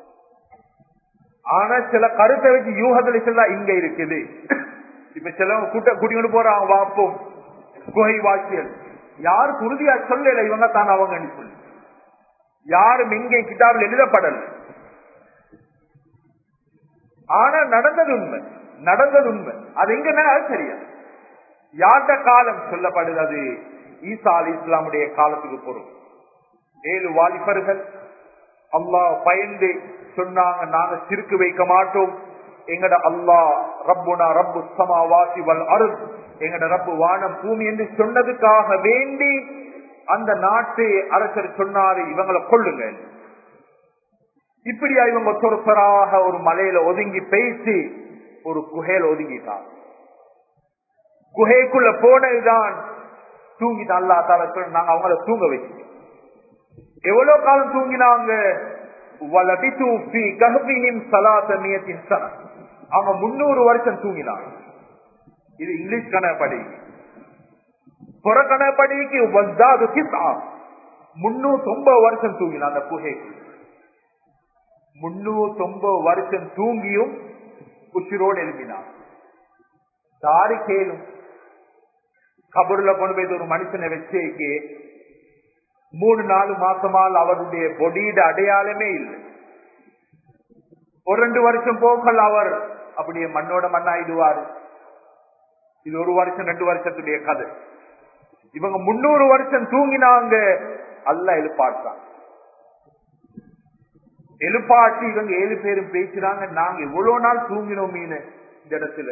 ஆனா சில கருத்தை வச்சு யூகத்துல சொல்ல இங்க இருக்குது இப்ப சில கூட்ட கூட்டிட்டு போறாங்க வாப்போம் குகை வாக்கியல் யாருக்கு உறுதியா சொல்லல இவங்க தான் அவங்க சொல்லி யாரும் இங்கே கிட்டாபில் எழுதப்படல ஆனா நடந்தது உண்மை நடந்தது உண்மை அது எங்க அது சரியா யார்ட காலம் சொல்லப்படுது அது ஈசா அலி இஸ்லாமுடைய காலத்துக்கு பொருள் ஏழு வாலிபர்கள் அல்லாஹ் பயந்து சொன்னாங்க நாங்க சிறுக்கு வைக்க மாட்டோம் எங்கட அல்லாஹ் ரப்புனா ரப்பு சமாவாசி வல் அருள் எங்கட ரப்பு வானம் பூமி என்று சொன்னதுக்காக வேண்டி அந்த நாட்டு அரசர் சொன்னாரு இவங்களை கொள்ளுங்க இப்படியா இவங்க சொற்பராக ஒரு மலையில ஒதுங்கி பேசி ஒரு குகையில ஒதுங்கிட்டாங்க குகைக்குள்ள போனதுதான் தூங்கிட்டு அல்லா தால சொல்ல நாங்க அவங்கள தூங்க வச்சோம் எவ்வளவு காலம் தூங்கினாங்க வலபித்து ஃபீ கஹ்பிஹிம் ஸலாத்தமியத்தின் சன அவங்க முன்னூறு வருஷம் தூங்கினாங்க இது இங்கிலீஷ் கணப்படி புற கணப்படிக்கு வந்தாது கிஸ்ஆ முன்னூத்தி ஒன்பது வருஷம் தூங்கினான் அந்த குகைக்கு முன்னூத்தி ஒன்பது வருஷம் தூங்கியும் உச்சிரோடு எழுப்பினான் தாரி கேளும் கபூர்ல கொண்டு போய் ஒரு மனுஷனை வச்சேக்கு மூணு நாலு மாசமால் அவருடைய பொடியிட அடையாளமே இல்லை ஒரு ரெண்டு வருஷம் போக்கல் அவர் அப்படியே மண்ணோட மண்ணாயிடுவாரு இது ஒரு வருஷம் ரெண்டு வருஷத்துடைய கதை இவங்க முன்னூறு வருஷம் தூங்கினாங்க அல்ல எழுப்பாட்டான் எழுப்பாட்டி இவங்க ஏழு பேரும் பேசுறாங்க நாங்க எவ்வளவு நாள் தூங்கினோம் மீன் இந்த இடத்துல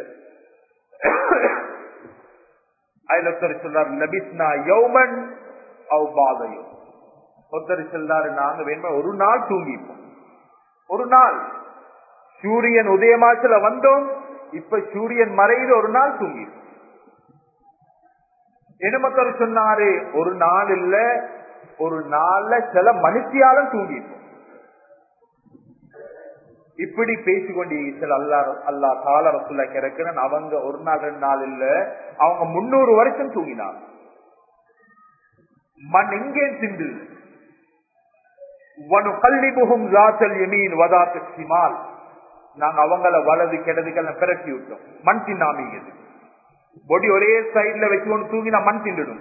அதுல ஒருத்தர் சொல்றாரு லபிஸ்னா யௌமன் அவ் பாதையும் ஒருத்தர் சொல்றாரு நாங்க வேணுமா ஒரு நாள் தூங்கிப்போம் ஒரு நாள் சூரியன் உதயமாச்சல வந்தோம் இப்ப சூரியன் மறையில ஒரு நாள் தூங்கிப்போம் என்னமத்தர் சொன்னாரு ஒரு நாள் இல்ல ஒரு நாள்ல சில மனுஷியாலும் தூங்கிப்போம் இப்படி பேசிக்கொண்டு சில அல்லா அல்லா கால ரசுல்ல கிடைக்கிறேன் அவங்க ஒரு நாள் ரெண்டு நாள் இல்ல அவங்க முன்னூறு வருஷம் தூங்கினாங்க மண் எங்கே சிந்து வனு கல்லிபுகும் ஜாத்தல் எமீன் வதாத்து சிமால் நாங்க அவங்கள வலது கிடதுகள் பிறக்கி விட்டோம் மண் தின்னாமிங்கிறது பொடி ஒரே சைட்ல வச்சுக்கொண்டு தூங்கினா மண் தின்னுடும்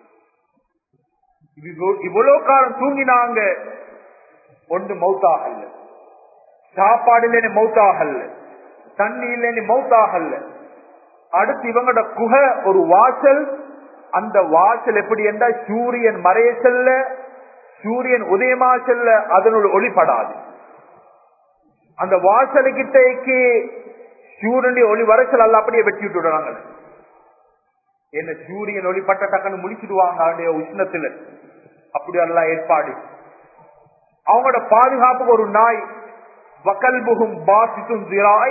இவ்வளவு காலம் தூங்கினாங்க ஒன்று மௌத்தாகல்ல சாப்பாடு இல்லைன்னு மௌத்தாகல்ல தண்ணி இல்லைன்னு மௌத்தாகல்ல அடுத்து இவங்களோட குகை ஒரு வாசல் அந்த வாசல் எப்படி என்றால் சூரியன் மறைய செல்ல சூரியன் உதயமா செல்ல அதனுள் ஒளிப்படாது அந்த வாசலுக்கிட்டேக்கு சூரியனுடைய ஒளி வரச்சல் அல்ல அப்படியே வெட்டி விட்டுடுறாங்க என்ன சூரியன் ஒளிப்பட்ட டக்குன்னு முடிச்சிடுவாங்க அவனுடைய உஷ்ணத்துல அப்படி எல்லாம் ஏற்பாடு அவங்களோட பாதுகாப்புக்கு ஒரு நாய் வக்கல்புகும் பாசித்தும்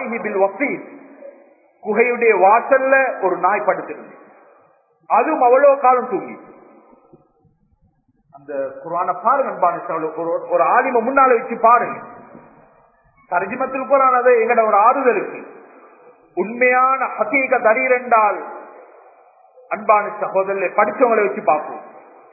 குகையுடைய வாசல்ல ஒரு நாய் படுத்திருந்து அதுவும் அவ்வளவு காலம் தூங்கி அந்த குரான பாருங்க ஒரு ஆலிம முன்னால வச்சு பாருங்க தர்ஜிமத்தில் குரான் அது எங்கட ஒரு ஆறுதலுக்கு உண்மையான ஹசீக தரீர் என்றால் அன்பான சகோதரர்களை படிச்சவங்களை வச்சு பார்ப்போம்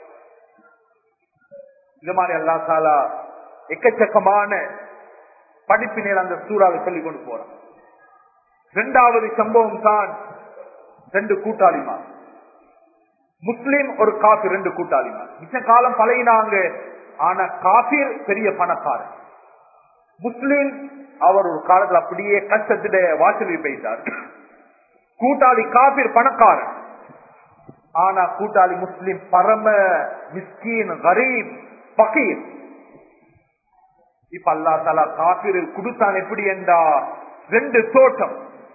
இந்த மாதிரி அல்லா சாலா எக்கச்சக்கமான படிப்பினர் அந்த சூறாவை சொல்லிக் கொண்டு போறான் இரண்டாவது சம்பவம் தான் ரெண்டு கூட்டாளிமார் முஸ்லிம் ஒரு காஃபி ரெண்டு கூட்டாளிமார் மிச்ச காலம் பழகினாங்க ஆனா காபீர் பெரிய பணக்காரர் முஸ்லிம் அவர் ஒரு காலத்துல அப்படியே கஷ்டத்திட வாசலில் போயிட்டார் கூட்டாளி காபீர் பணக்காரர் ஆனா கூட்டாளி முஸ்லிம் பரம மிஸ்கீன் கரீப் பகீர் இப்ப அல்லா தலா காபிரு குடுத்தான் எப்படி என்றா ரெண்டு தோட்டம்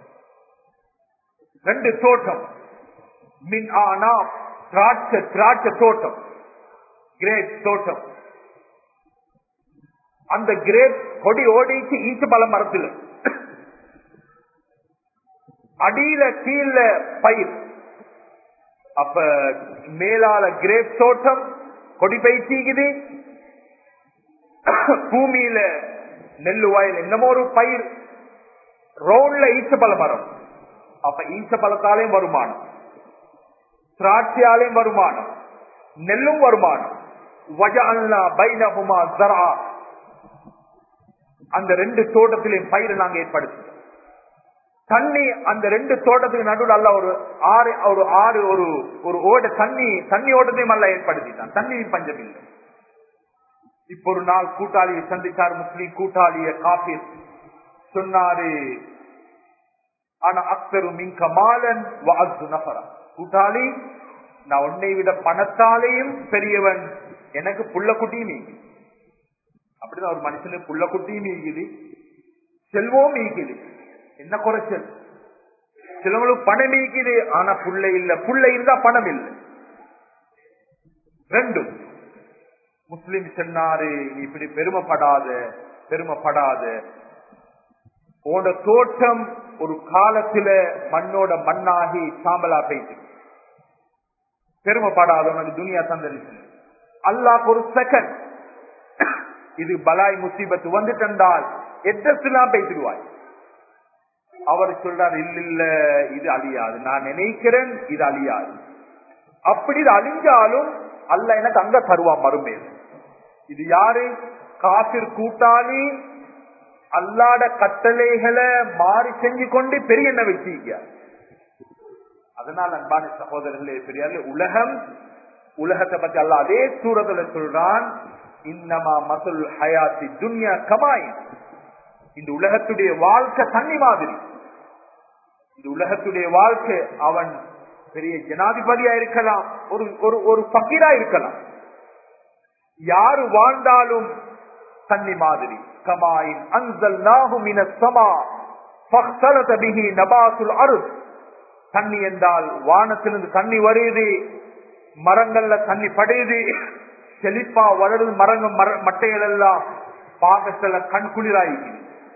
ரெண்டு தோட்டம் மின் ஆனா திராட்சை திராட்சை தோட்டம் கிரேப் தோட்டம் அந்த கிரேப் கொடி ஓடிச்சு ஈச்ச பழம் மரத்துல அடியில கீழ பயிர் அப்ப மேலால கிரேப் தோட்டம் கொடி பயிற்சிக்குது பூமியில நெல்லு வயல் என்னமோ ஒரு பயிர் ரோட்ல ஈச்சப்பழ மரம் அப்ப ஈச்சப்பழத்தாலையும் வருமானம் திராட்சையாலையும் வருமானம் நெல்லும் வருமானம் அந்த ரெண்டு தோட்டத்திலையும் பயிர் நாங்க ஏற்படுத்தி தண்ணி அந்த ரெண்டு தோட்டத்துக்கு நடுவில் அல்ல ஒரு ஆறு ஒரு ஆறு ஒரு ஒரு ஓட தண்ணி தண்ணி ஓட்டத்தையும் அல்ல ஏற்படுத்திட்டான் தண்ணியும் பஞ்சம் இல்லை இப்ப ஒரு நாள் கூட்டாளியை சந்திச்சார் முஸ்லீம் கூட்டாளிய காபீர் சொன்னாரு ஆனா அக்தரு மிங்க மாலன் நபரா கூட்டாளி நான் உன்னை விட பணத்தாலேயும் பெரியவன் எனக்கு புள்ள குட்டியும் ஈக்குது அப்படிதான் ஒரு மனுஷனுக்கு புள்ள குட்டியும் ஈக்குது செல்வம் ஈக்குது என்ன குறைச்சல் சிலவங்களுக்கு பணம் ஈக்குது ஆனா புள்ள இல்ல புள்ள இருந்தா பணம் இல்லை ரெண்டும் முஸ்லிம் சொன்னாரு நீ இப்படி பெருமைப்படாத பெருமைப்படாத உன்னோட தோட்டம் ஒரு காலத்துல மண்ணோட மண்ணாகி சாம்பலா போயிட்டு பெருமைப்படாத உனக்கு துனியா தந்திருக்கு அல்லாஹ் ஒரு செகண்ட் இது பலாய் முசீபத்து வந்துட்டென்றால் எல்லாம் பேசிடுவாய் அவர் சொல்றார் இல்ல இல்ல இது அழியாது நான் நினைக்கிறேன் இது அழியாது அப்படி இது அழிஞ்சாலும் அல்ல எனக்கு அங்க தருவான் மறுமேல் இது யாரு காசிர் கூட்டாளி அல்லாட கட்டளைகளை மாறி செஞ்சு கொண்டு பெரிய என்ன வச்சிருக்க அதனால் அன்பான சகோதரர்களே பெரியாரு உலகம் உலகத்தை பத்தி அல்ல அதே சூரத்துல சொல்றான் இன்னமா மசுல் ஹயாத்தி துன்யா கமாய் இந்த உலகத்துடைய வாழ்க்கை தண்ணி மாதிரி இந்த உலகத்துடைய வாழ்க்கை அவன் பெரிய ஜனாதிபதியா இருக்கலாம் ஒரு ஒரு ஒரு பக்கீரா இருக்கலாம் யாரு வாழ்ந்தாலும் தண்ணி மாதிரி கமாயின் அன்சல் நாகுமின சமா பிஹி நபாசுல் அருள் தண்ணி என்றால் வானத்திலிருந்து தண்ணி வருது மரங்கள்ல தண்ணி படையுது செழிப்பா வளருது மரங்கள் மர மட்டைகள் எல்லாம் பாகத்துல கண்குளிராயிருக்கு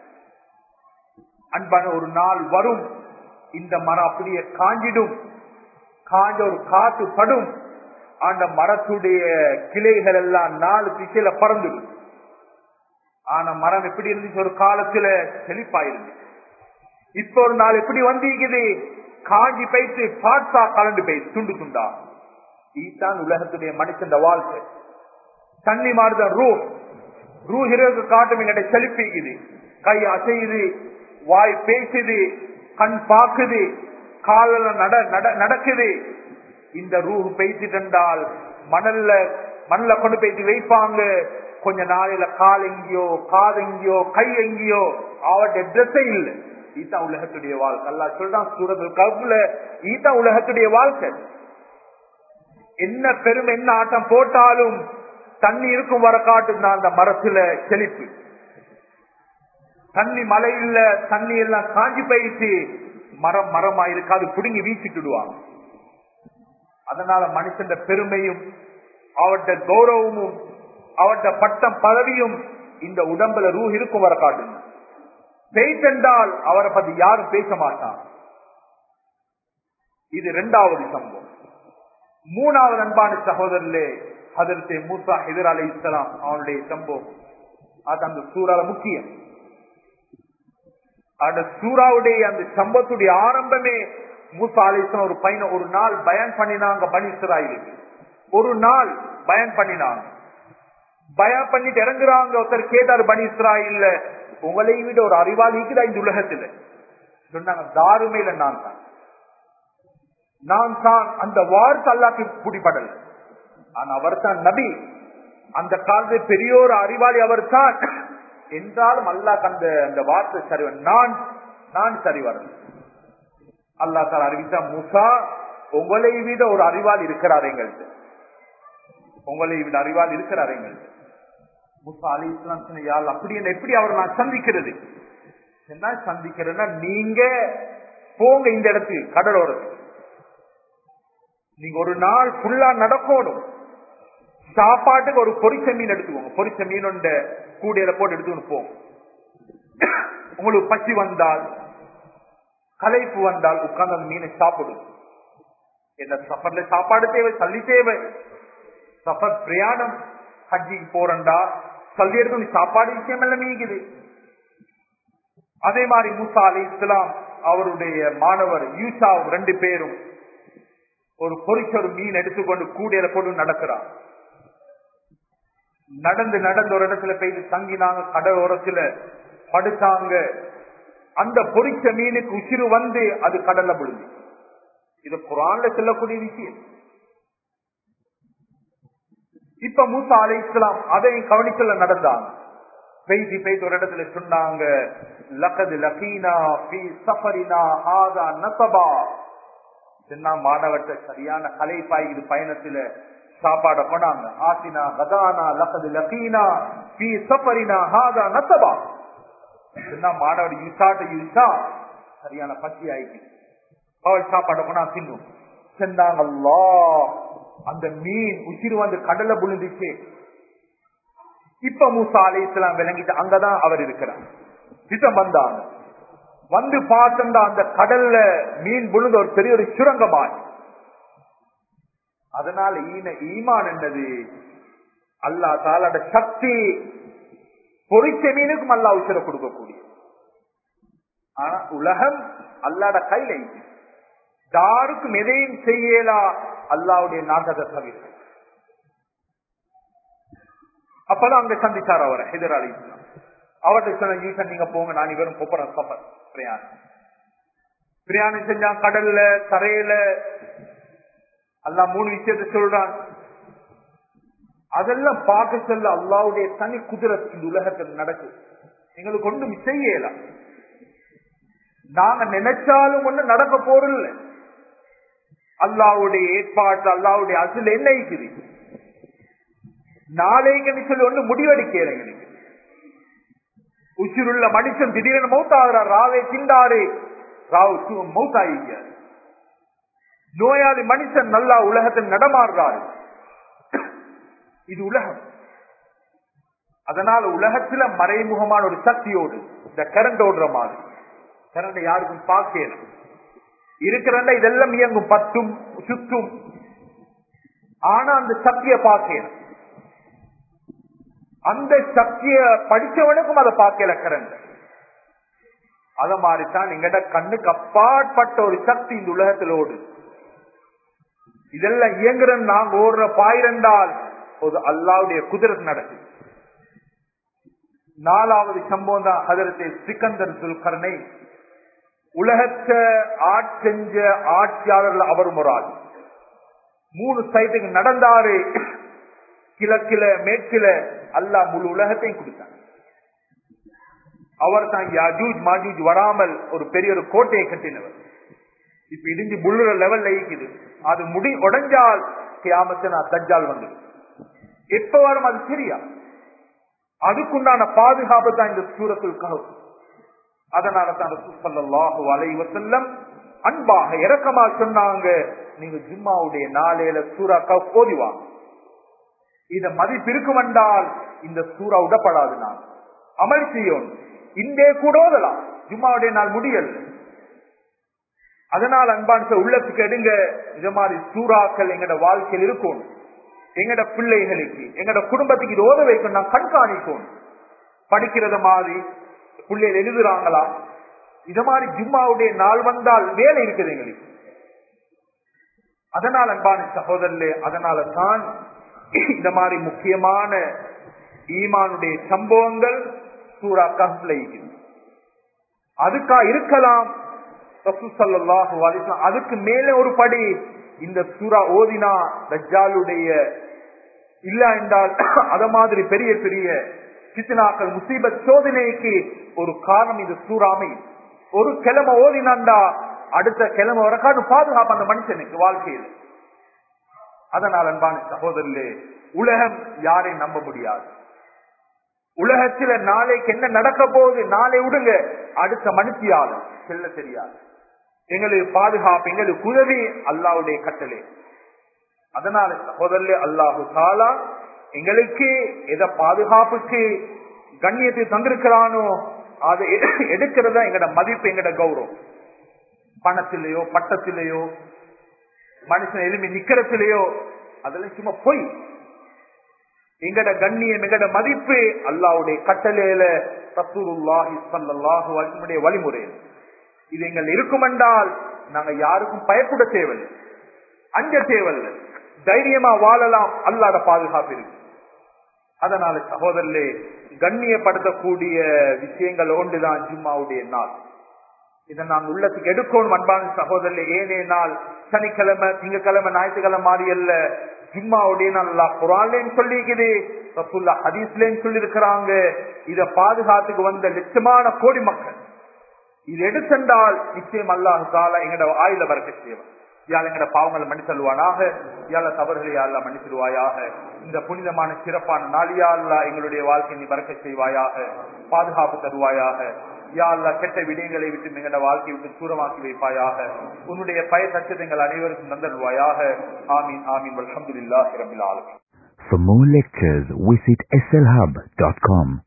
அன்பான ஒரு நாள் வரும் இந்த மரம் அப்படியே காஞ்சிடும் காஞ்ச ஒரு காத்து படும் அந்த மரத்துடைய கிளைகள் எல்லாம் நாலு திசையில பறந்துடும் ஆனா மரம் எப்படி இருந்துச்சு ஒரு காலத்துல செழிப்பாயிருந்து இப்ப ஒரு நாள் எப்படி வந்திருக்குது காஞ்சி பைத்து பாட்சா கலண்டு போய் துண்டு துண்டா இதுதான் உலகத்துடைய மனுஷன் வாழ்க்கை தண்ணி மாறுதான் ரூ ரூ ஹிரோக்கு காட்டும் எங்கிட்ட செழிப்பிக்குது கை அசையுது வாய் பேசுது கண் பாக்குது காலில் நட நடக்குது இந்த ரூ பேசிட்டால் மணல்ல மணல்ல கொண்டு போயிட்டு வைப்பாங்க கொஞ்ச நாளையில கால் எங்கேயோ காது எங்கேயோ கை எங்கேயோ அவருடைய ட்ரெஸ்ஸே இல்லை ஈத்தா உலகத்துடைய வாழ்க்கை அல்லா சொல்றான் சூரத்து கவுல ஈத்தா உலகத்துடைய வாழ்க்கை என்ன பெரும் என்ன ஆட்டம் போட்டாலும் தண்ணி இருக்கும் வர காட்டும் அந்த மரத்துல செழிப்பு தண்ணி மழை இல்ல தண்ணி எல்லாம் காஞ்சி போயிடுச்சு மரம் மரமா இருக்காது புடுங்கி வீசிட்டுடுவாங்க அதனால மனுஷன் பெருமையும் அவட்ட கௌரவமும் அவட்ட பட்டம் பதவியும் இந்த உடம்புல ரூ இருக்கும் வர காட்டும் பேசென்றால் அவரை பத்தி யாரும் பேச மாட்டான் இது இரண்டாவது சம்பவம் மூணாவது அன்பான சகோதரர்களே அதற்கு மூசா ஹிதர் அலி இஸ்லாம் அவனுடைய சம்பவம் அது அந்த சூறால முக்கியம் அந்த சூறாவுடைய அந்த சம்பவத்துடைய ஆரம்பமே மூசா அலிஸ்லாம் ஒரு பையனை ஒரு நாள் பயன் பண்ணினாங்க பனிஸ்ராயிலுக்கு ஒரு நாள் பயன் பண்ணினாங்க பயம் பண்ணிட்டு இறங்குறாங்க ஒருத்தர் கேட்டார் பனி இஸ்ராயில் உங்களை விட ஒரு அறிவாளி இருக்குதா இந்த உலகத்துல சொன்னாங்க தாருமையில நான் தான் நான் தான் அந்த வார்த்தை அல்லாக்கு பிடிபடல ஆனா அவர் தான் நபி அந்த காலத்தில் பெரிய ஒரு அறிவாளி அவர் தான் என்றாலும் அல்லாஹ் அந்த அந்த வார்த்தை சரி நான் நான் சரி வரல அல்லா தான் அறிவித்தா முசா உங்களை விட ஒரு அறிவாளி இருக்கிறார் எங்கள்கிட்ட உங்களை விட அறிவாளி இருக்கிறார் எங்கள்கிட்ட முசா அலி இஸ்லாம் சொன்னால் அப்படி என்ன எப்படி அவர் நான் சந்திக்கிறது என்ன சந்திக்கிறேன்னா நீங்க போங்க இந்த இடத்துக்கு கடலோரத்துக்கு நீங்க ஒரு நாள் ஃபுல்லா நடக்கணும் சாப்பாட்டுக்கு ஒரு பொரிச்ச மீன் எடுத்துக்கோங்க பொரிச்ச மீன் ஒன்ற கூடையில போட்டு எடுத்துக்கணும் போங்க உங்களுக்கு பசி வந்தால் கலைப்பு வந்தால் உட்கார்ந்து அந்த மீனை சாப்பிடும் என்ன சஃபர்ல சாப்பாடு தேவை சல்லி தேவை சஃபர் பிரயாணம் ஹஜ்ஜிக்கு போறண்டா சல்லி எடுத்து சாப்பாடு விஷயம் எல்லாம் மீங்குது அதே மாதிரி மூசா அலி இஸ்லாம் அவருடைய மாணவர் யூசா ரெண்டு பேரும் ஒரு பொறிச்ச ஒரு மீன் எடுத்துக்கொண்டு கூடையில போட்டு நடக்கிறார் நடந்து நடந்த ஒரு இடத்துல போயிட்டு தங்கினாங்க கடலோரத்துல படுத்தாங்க அந்த பொறிச்ச மீனுக்கு உசிறு வந்து அது கடல்ல விழுந்து இது குரான்ல சொல்லக்கூடிய விஷயம் இப்ப மூசா அலை இஸ்லாம் அதையும் கவனிக்கல நடந்தாங்க பெய்தி பெய்து ஒரு இடத்துல சொன்னாங்க லகது லகீனா பி சஃபரினா ஆதா நசபா சின்ன மாணவர்கிட்ட சரியான கலைப்பாய் இது பயணத்துல சாப்பாட கொண்டாங்க ஆசினா கதானா லகது லகீனா பி சஃபரினா ஹாதா நசபா சின்ன மாணவர் யூசாட்ட யூசா சரியான பசி ஆயிட்டு அவள் சாப்பாட கொண்டா தின்னும் சென்னாங்க அல்லா அந்த மீன் உசிறு வந்து கடல்ல புழுந்துச்சு இப்ப மூசா அலி இஸ்லாம் விளங்கிட்டு அங்கதான் அவர் இருக்கிறார் திட்டம் வந்தாங்க வந்து பார்த்தா அந்த கடல்ல மீன் விழுந்த ஒரு பெரிய ஒரு சுரங்கமாய் அதனால ஈன ஈமான் என்னது அல்லா தாலோட சக்தி பொறிச்ச மீனுக்கும் அல்லா உச்சர கொடுக்கக்கூடிய ஆனா உலகம் அல்லாட கையில இருக்கு யாருக்கும் எதையும் செய்யலா அல்லாவுடைய நாட்டத்தை தவிர அப்பதான் அங்க சந்திச்சார் அவரை ஹிதர் அலி இஸ்லாம் அவர்கிட்ட சொன்ன ஈசன் நீங்க போங்க நான் இவரும் போறேன் சஃபர் பிரயாணம் பிரயாணம் செஞ்சான் கடல்ல தரையில எல்லாம் மூணு விஷயத்த சொல்றான் அதெல்லாம் பார்க்க சொல்ல அல்லாவுடைய தனி குதிரத் இந்த உலகத்தில் நடக்குது எங்களுக்கு ஒன்றும் செய்யல நாங்க நினைச்சாலும் ஒண்ணு நடக்க போறதில்ல அல்லாவுடைய ஏற்பாட்டு அல்லாவுடைய அசுல என்ன இருக்குது நாளைக்கு சொல்லி ஒண்ணு முடிவெடுக்கல எங்களுக்கு உசிருள்ள மனுஷன் திடீரென மௌத்தாகிறார் ராவை திண்டாரு ராவு மௌத்தாயிருக்கார் நோயாளி மனுஷன் நல்லா உலகத்தில் நடமாடுறாரு இது உலகம் அதனால உலகத்துல மறைமுகமான ஒரு சக்தியோடு இந்த கரண்ட் ஓடுற மாதிரி கரண்ட் யாருக்கும் பார்க்கல இருக்கிற இதெல்லாம் இயங்கும் பத்தும் சுத்தும் ஆனா அந்த சக்தியை பார்க்கல அந்த சக்திய படிச்சவனுக்கும் அதை பார்க்கல கரண்ட் அத மாதிரிதான் எங்கட கண்ணுக்கு அப்பாற்பட்ட ஒரு சக்தி இந்த உலகத்தில் ஓடு இதெல்லாம் இயங்குற நாங்க ஓடுற பாயிரண்டால் ஒரு அல்லாவுடைய குதிரத் நடக்குது நாலாவது சம்பவம் தான் அதற்கு சிக்கந்தர் துல்கர்ணை உலகத்தை ஆட்செஞ்ச ஆட்சியாளர்கள் அவரும் ஒரு ஆள் மூணு சைட்டுக்கு நடந்தாரு கிழக்கில மேற்கில அல்லா முழு உலகத்தையும் கொடுத்தார் அவர் தான் யாஜூஜ் மாஜூஜ் வராமல் ஒரு பெரிய ஒரு கோட்டையை கட்டினவர் இப்ப இடிஞ்சு முள்ளுற லெவல்ல இருக்குது அது முடி உடஞ்சால் கியாமத்தை நான் தஞ்சால் வந்து எப்ப வரும் அது சரியா அதுக்குண்டான பாதுகாப்பு தான் இந்த சூரத்தில் கனவு அதனால தான் ரசூசல்லாஹு அலைவ செல்லம் அன்பாக இறக்கமா சொன்னாங்க நீங்க ஜும்மாவுடைய நாளையில சூறா கவ் ஓதிவாங்க இத மதிப்பு இருக்கும் என்றால் இந்த சூறா விடப்படாது நான் அமல் செய்யணும் இந்தே கூட ஓதலாம் ஜும்மாவுடைய நாள் முடியல அதனால் அன்பான உள்ளத்துக்கு எடுங்க இது மாதிரி சூறாக்கள் எங்கட வாழ்க்கையில் இருக்கும் எங்கட பிள்ளைகளுக்கு எங்கட குடும்பத்துக்கு இது ஓத வைக்கும் நான் கண்காணிக்கும் படிக்கிறத மாதிரி பிள்ளைகள் எழுதுறாங்களா இது மாதிரி ஜும்மாவுடைய நாள் வந்தால் வேலை இருக்குது எங்களுக்கு அதனால் அன்பான சகோதரர்களே அதனால தான் இந்த மாதிரி முக்கியமான ஈமானுடைய சம்பவங்கள் சூரா கஹ்ல இருக்குது அதுக்கா இருக்கலாம் அதுக்கு மேல ஒரு படி இந்த சூரா ஓதினா ரஜாலுடைய இல்ல என்றால் அத மாதிரி பெரிய பெரிய சித்தனாக்கள் முசீபத் சோதனைக்கு ஒரு காரணம் இது சூறாமை ஒரு கிழமை ஓதினாண்டா அடுத்த கிழமை வரக்காடு பாதுகாப்பு அந்த மனுஷனுக்கு வாழ்க்கையில் அதனால் அன்பான சகோதரர்களே உலகம் யாரையும் நம்ப முடியாது உலகத்துல நாளைக்கு என்ன நடக்க போகுது நாளை விடுங்க அடுத்த மனுஷியாலும் செல்ல தெரியாது எங்களுக்கு பாதுகாப்பு எங்களுக்கு உதவி அல்லாவுடைய கட்டளை அதனால சகோதரே அல்லாஹு தாலா எங்களுக்கு எத பாதுகாப்புக்கு கண்ணியத்தை தந்திருக்கிறானோ அதை எடுக்கிறதா எங்கட மதிப்பு எங்கட கௌரவம் பணத்திலேயோ பட்டத்திலேயோ மனுஷன் எலும்பி நிக்கிறத்திலேயோ அதெல்லாம் சும்மா பொய் எங்கட கண்ணியம் எங்கட மதிப்பு அல்லாவுடைய கட்டளையில தசூருல்லாஹி சல்லாஹு அலிமுடைய வழிமுறையில் இது எங்கள் இருக்கும் என்றால் நாங்க யாருக்கும் பயப்பட தேவையில்லை அஞ்ச தேவையில்லை தைரியமா வாழலாம் அல்லாத பாதுகாப்பு இருக்கு அதனால சகோதரர்களே கண்ணியப்படுத்தக்கூடிய விஷயங்கள் ஒன்றுதான் ஜும்மாவுடைய நாள் இதை நான் உள்ளத்துக்கு எடுக்கணும் அன்பான சகோதரர்களே ஏனே நாள் சனிக்கிழமை திங்கக்கிழமை ஞாயிற்றுக்கிழமை மாறி அல்ல ஜும்மாவுடைய நல்லா குரான்லேன்னு சொல்லிக்குது ரசூல்லா ஹதீஸ்லேன்னு சொல்லி இருக்கிறாங்க இத பாதுகாத்துக்கு வந்த லட்சமான கோடி மக்கள் இது எடுத்தென்றால் நிச்சயம் அல்லாஹு தாலா எங்கட ஆயுத வரக்க செய்வான் யாழ் எங்கட பாவங்களை மன்னித்தல்வானாக யாழ தவறுகளை யாழ்லா மன்னிச்சிருவாயாக இந்த புனிதமான சிறப்பான நாளியா அல்லா எங்களுடைய வாழ்க்கை நீ பறக்க செய்வாயாக பாதுகாப்பு தருவாயாக யா அல்லா கெட்ட விடயங்களை விட்டு எங்களோட வாழ்க்கையை விட்டு தூரமாக்கி வைப்பாயாக உன்னுடைய பய சச்சதங்கள் அனைவருக்கும் நந்தருவாயாக ஆமீன் ஆமீன் அல்ஹம்துலில்லாஹி ரபில் ஆலமீன் For more lectures, visit slhub.com.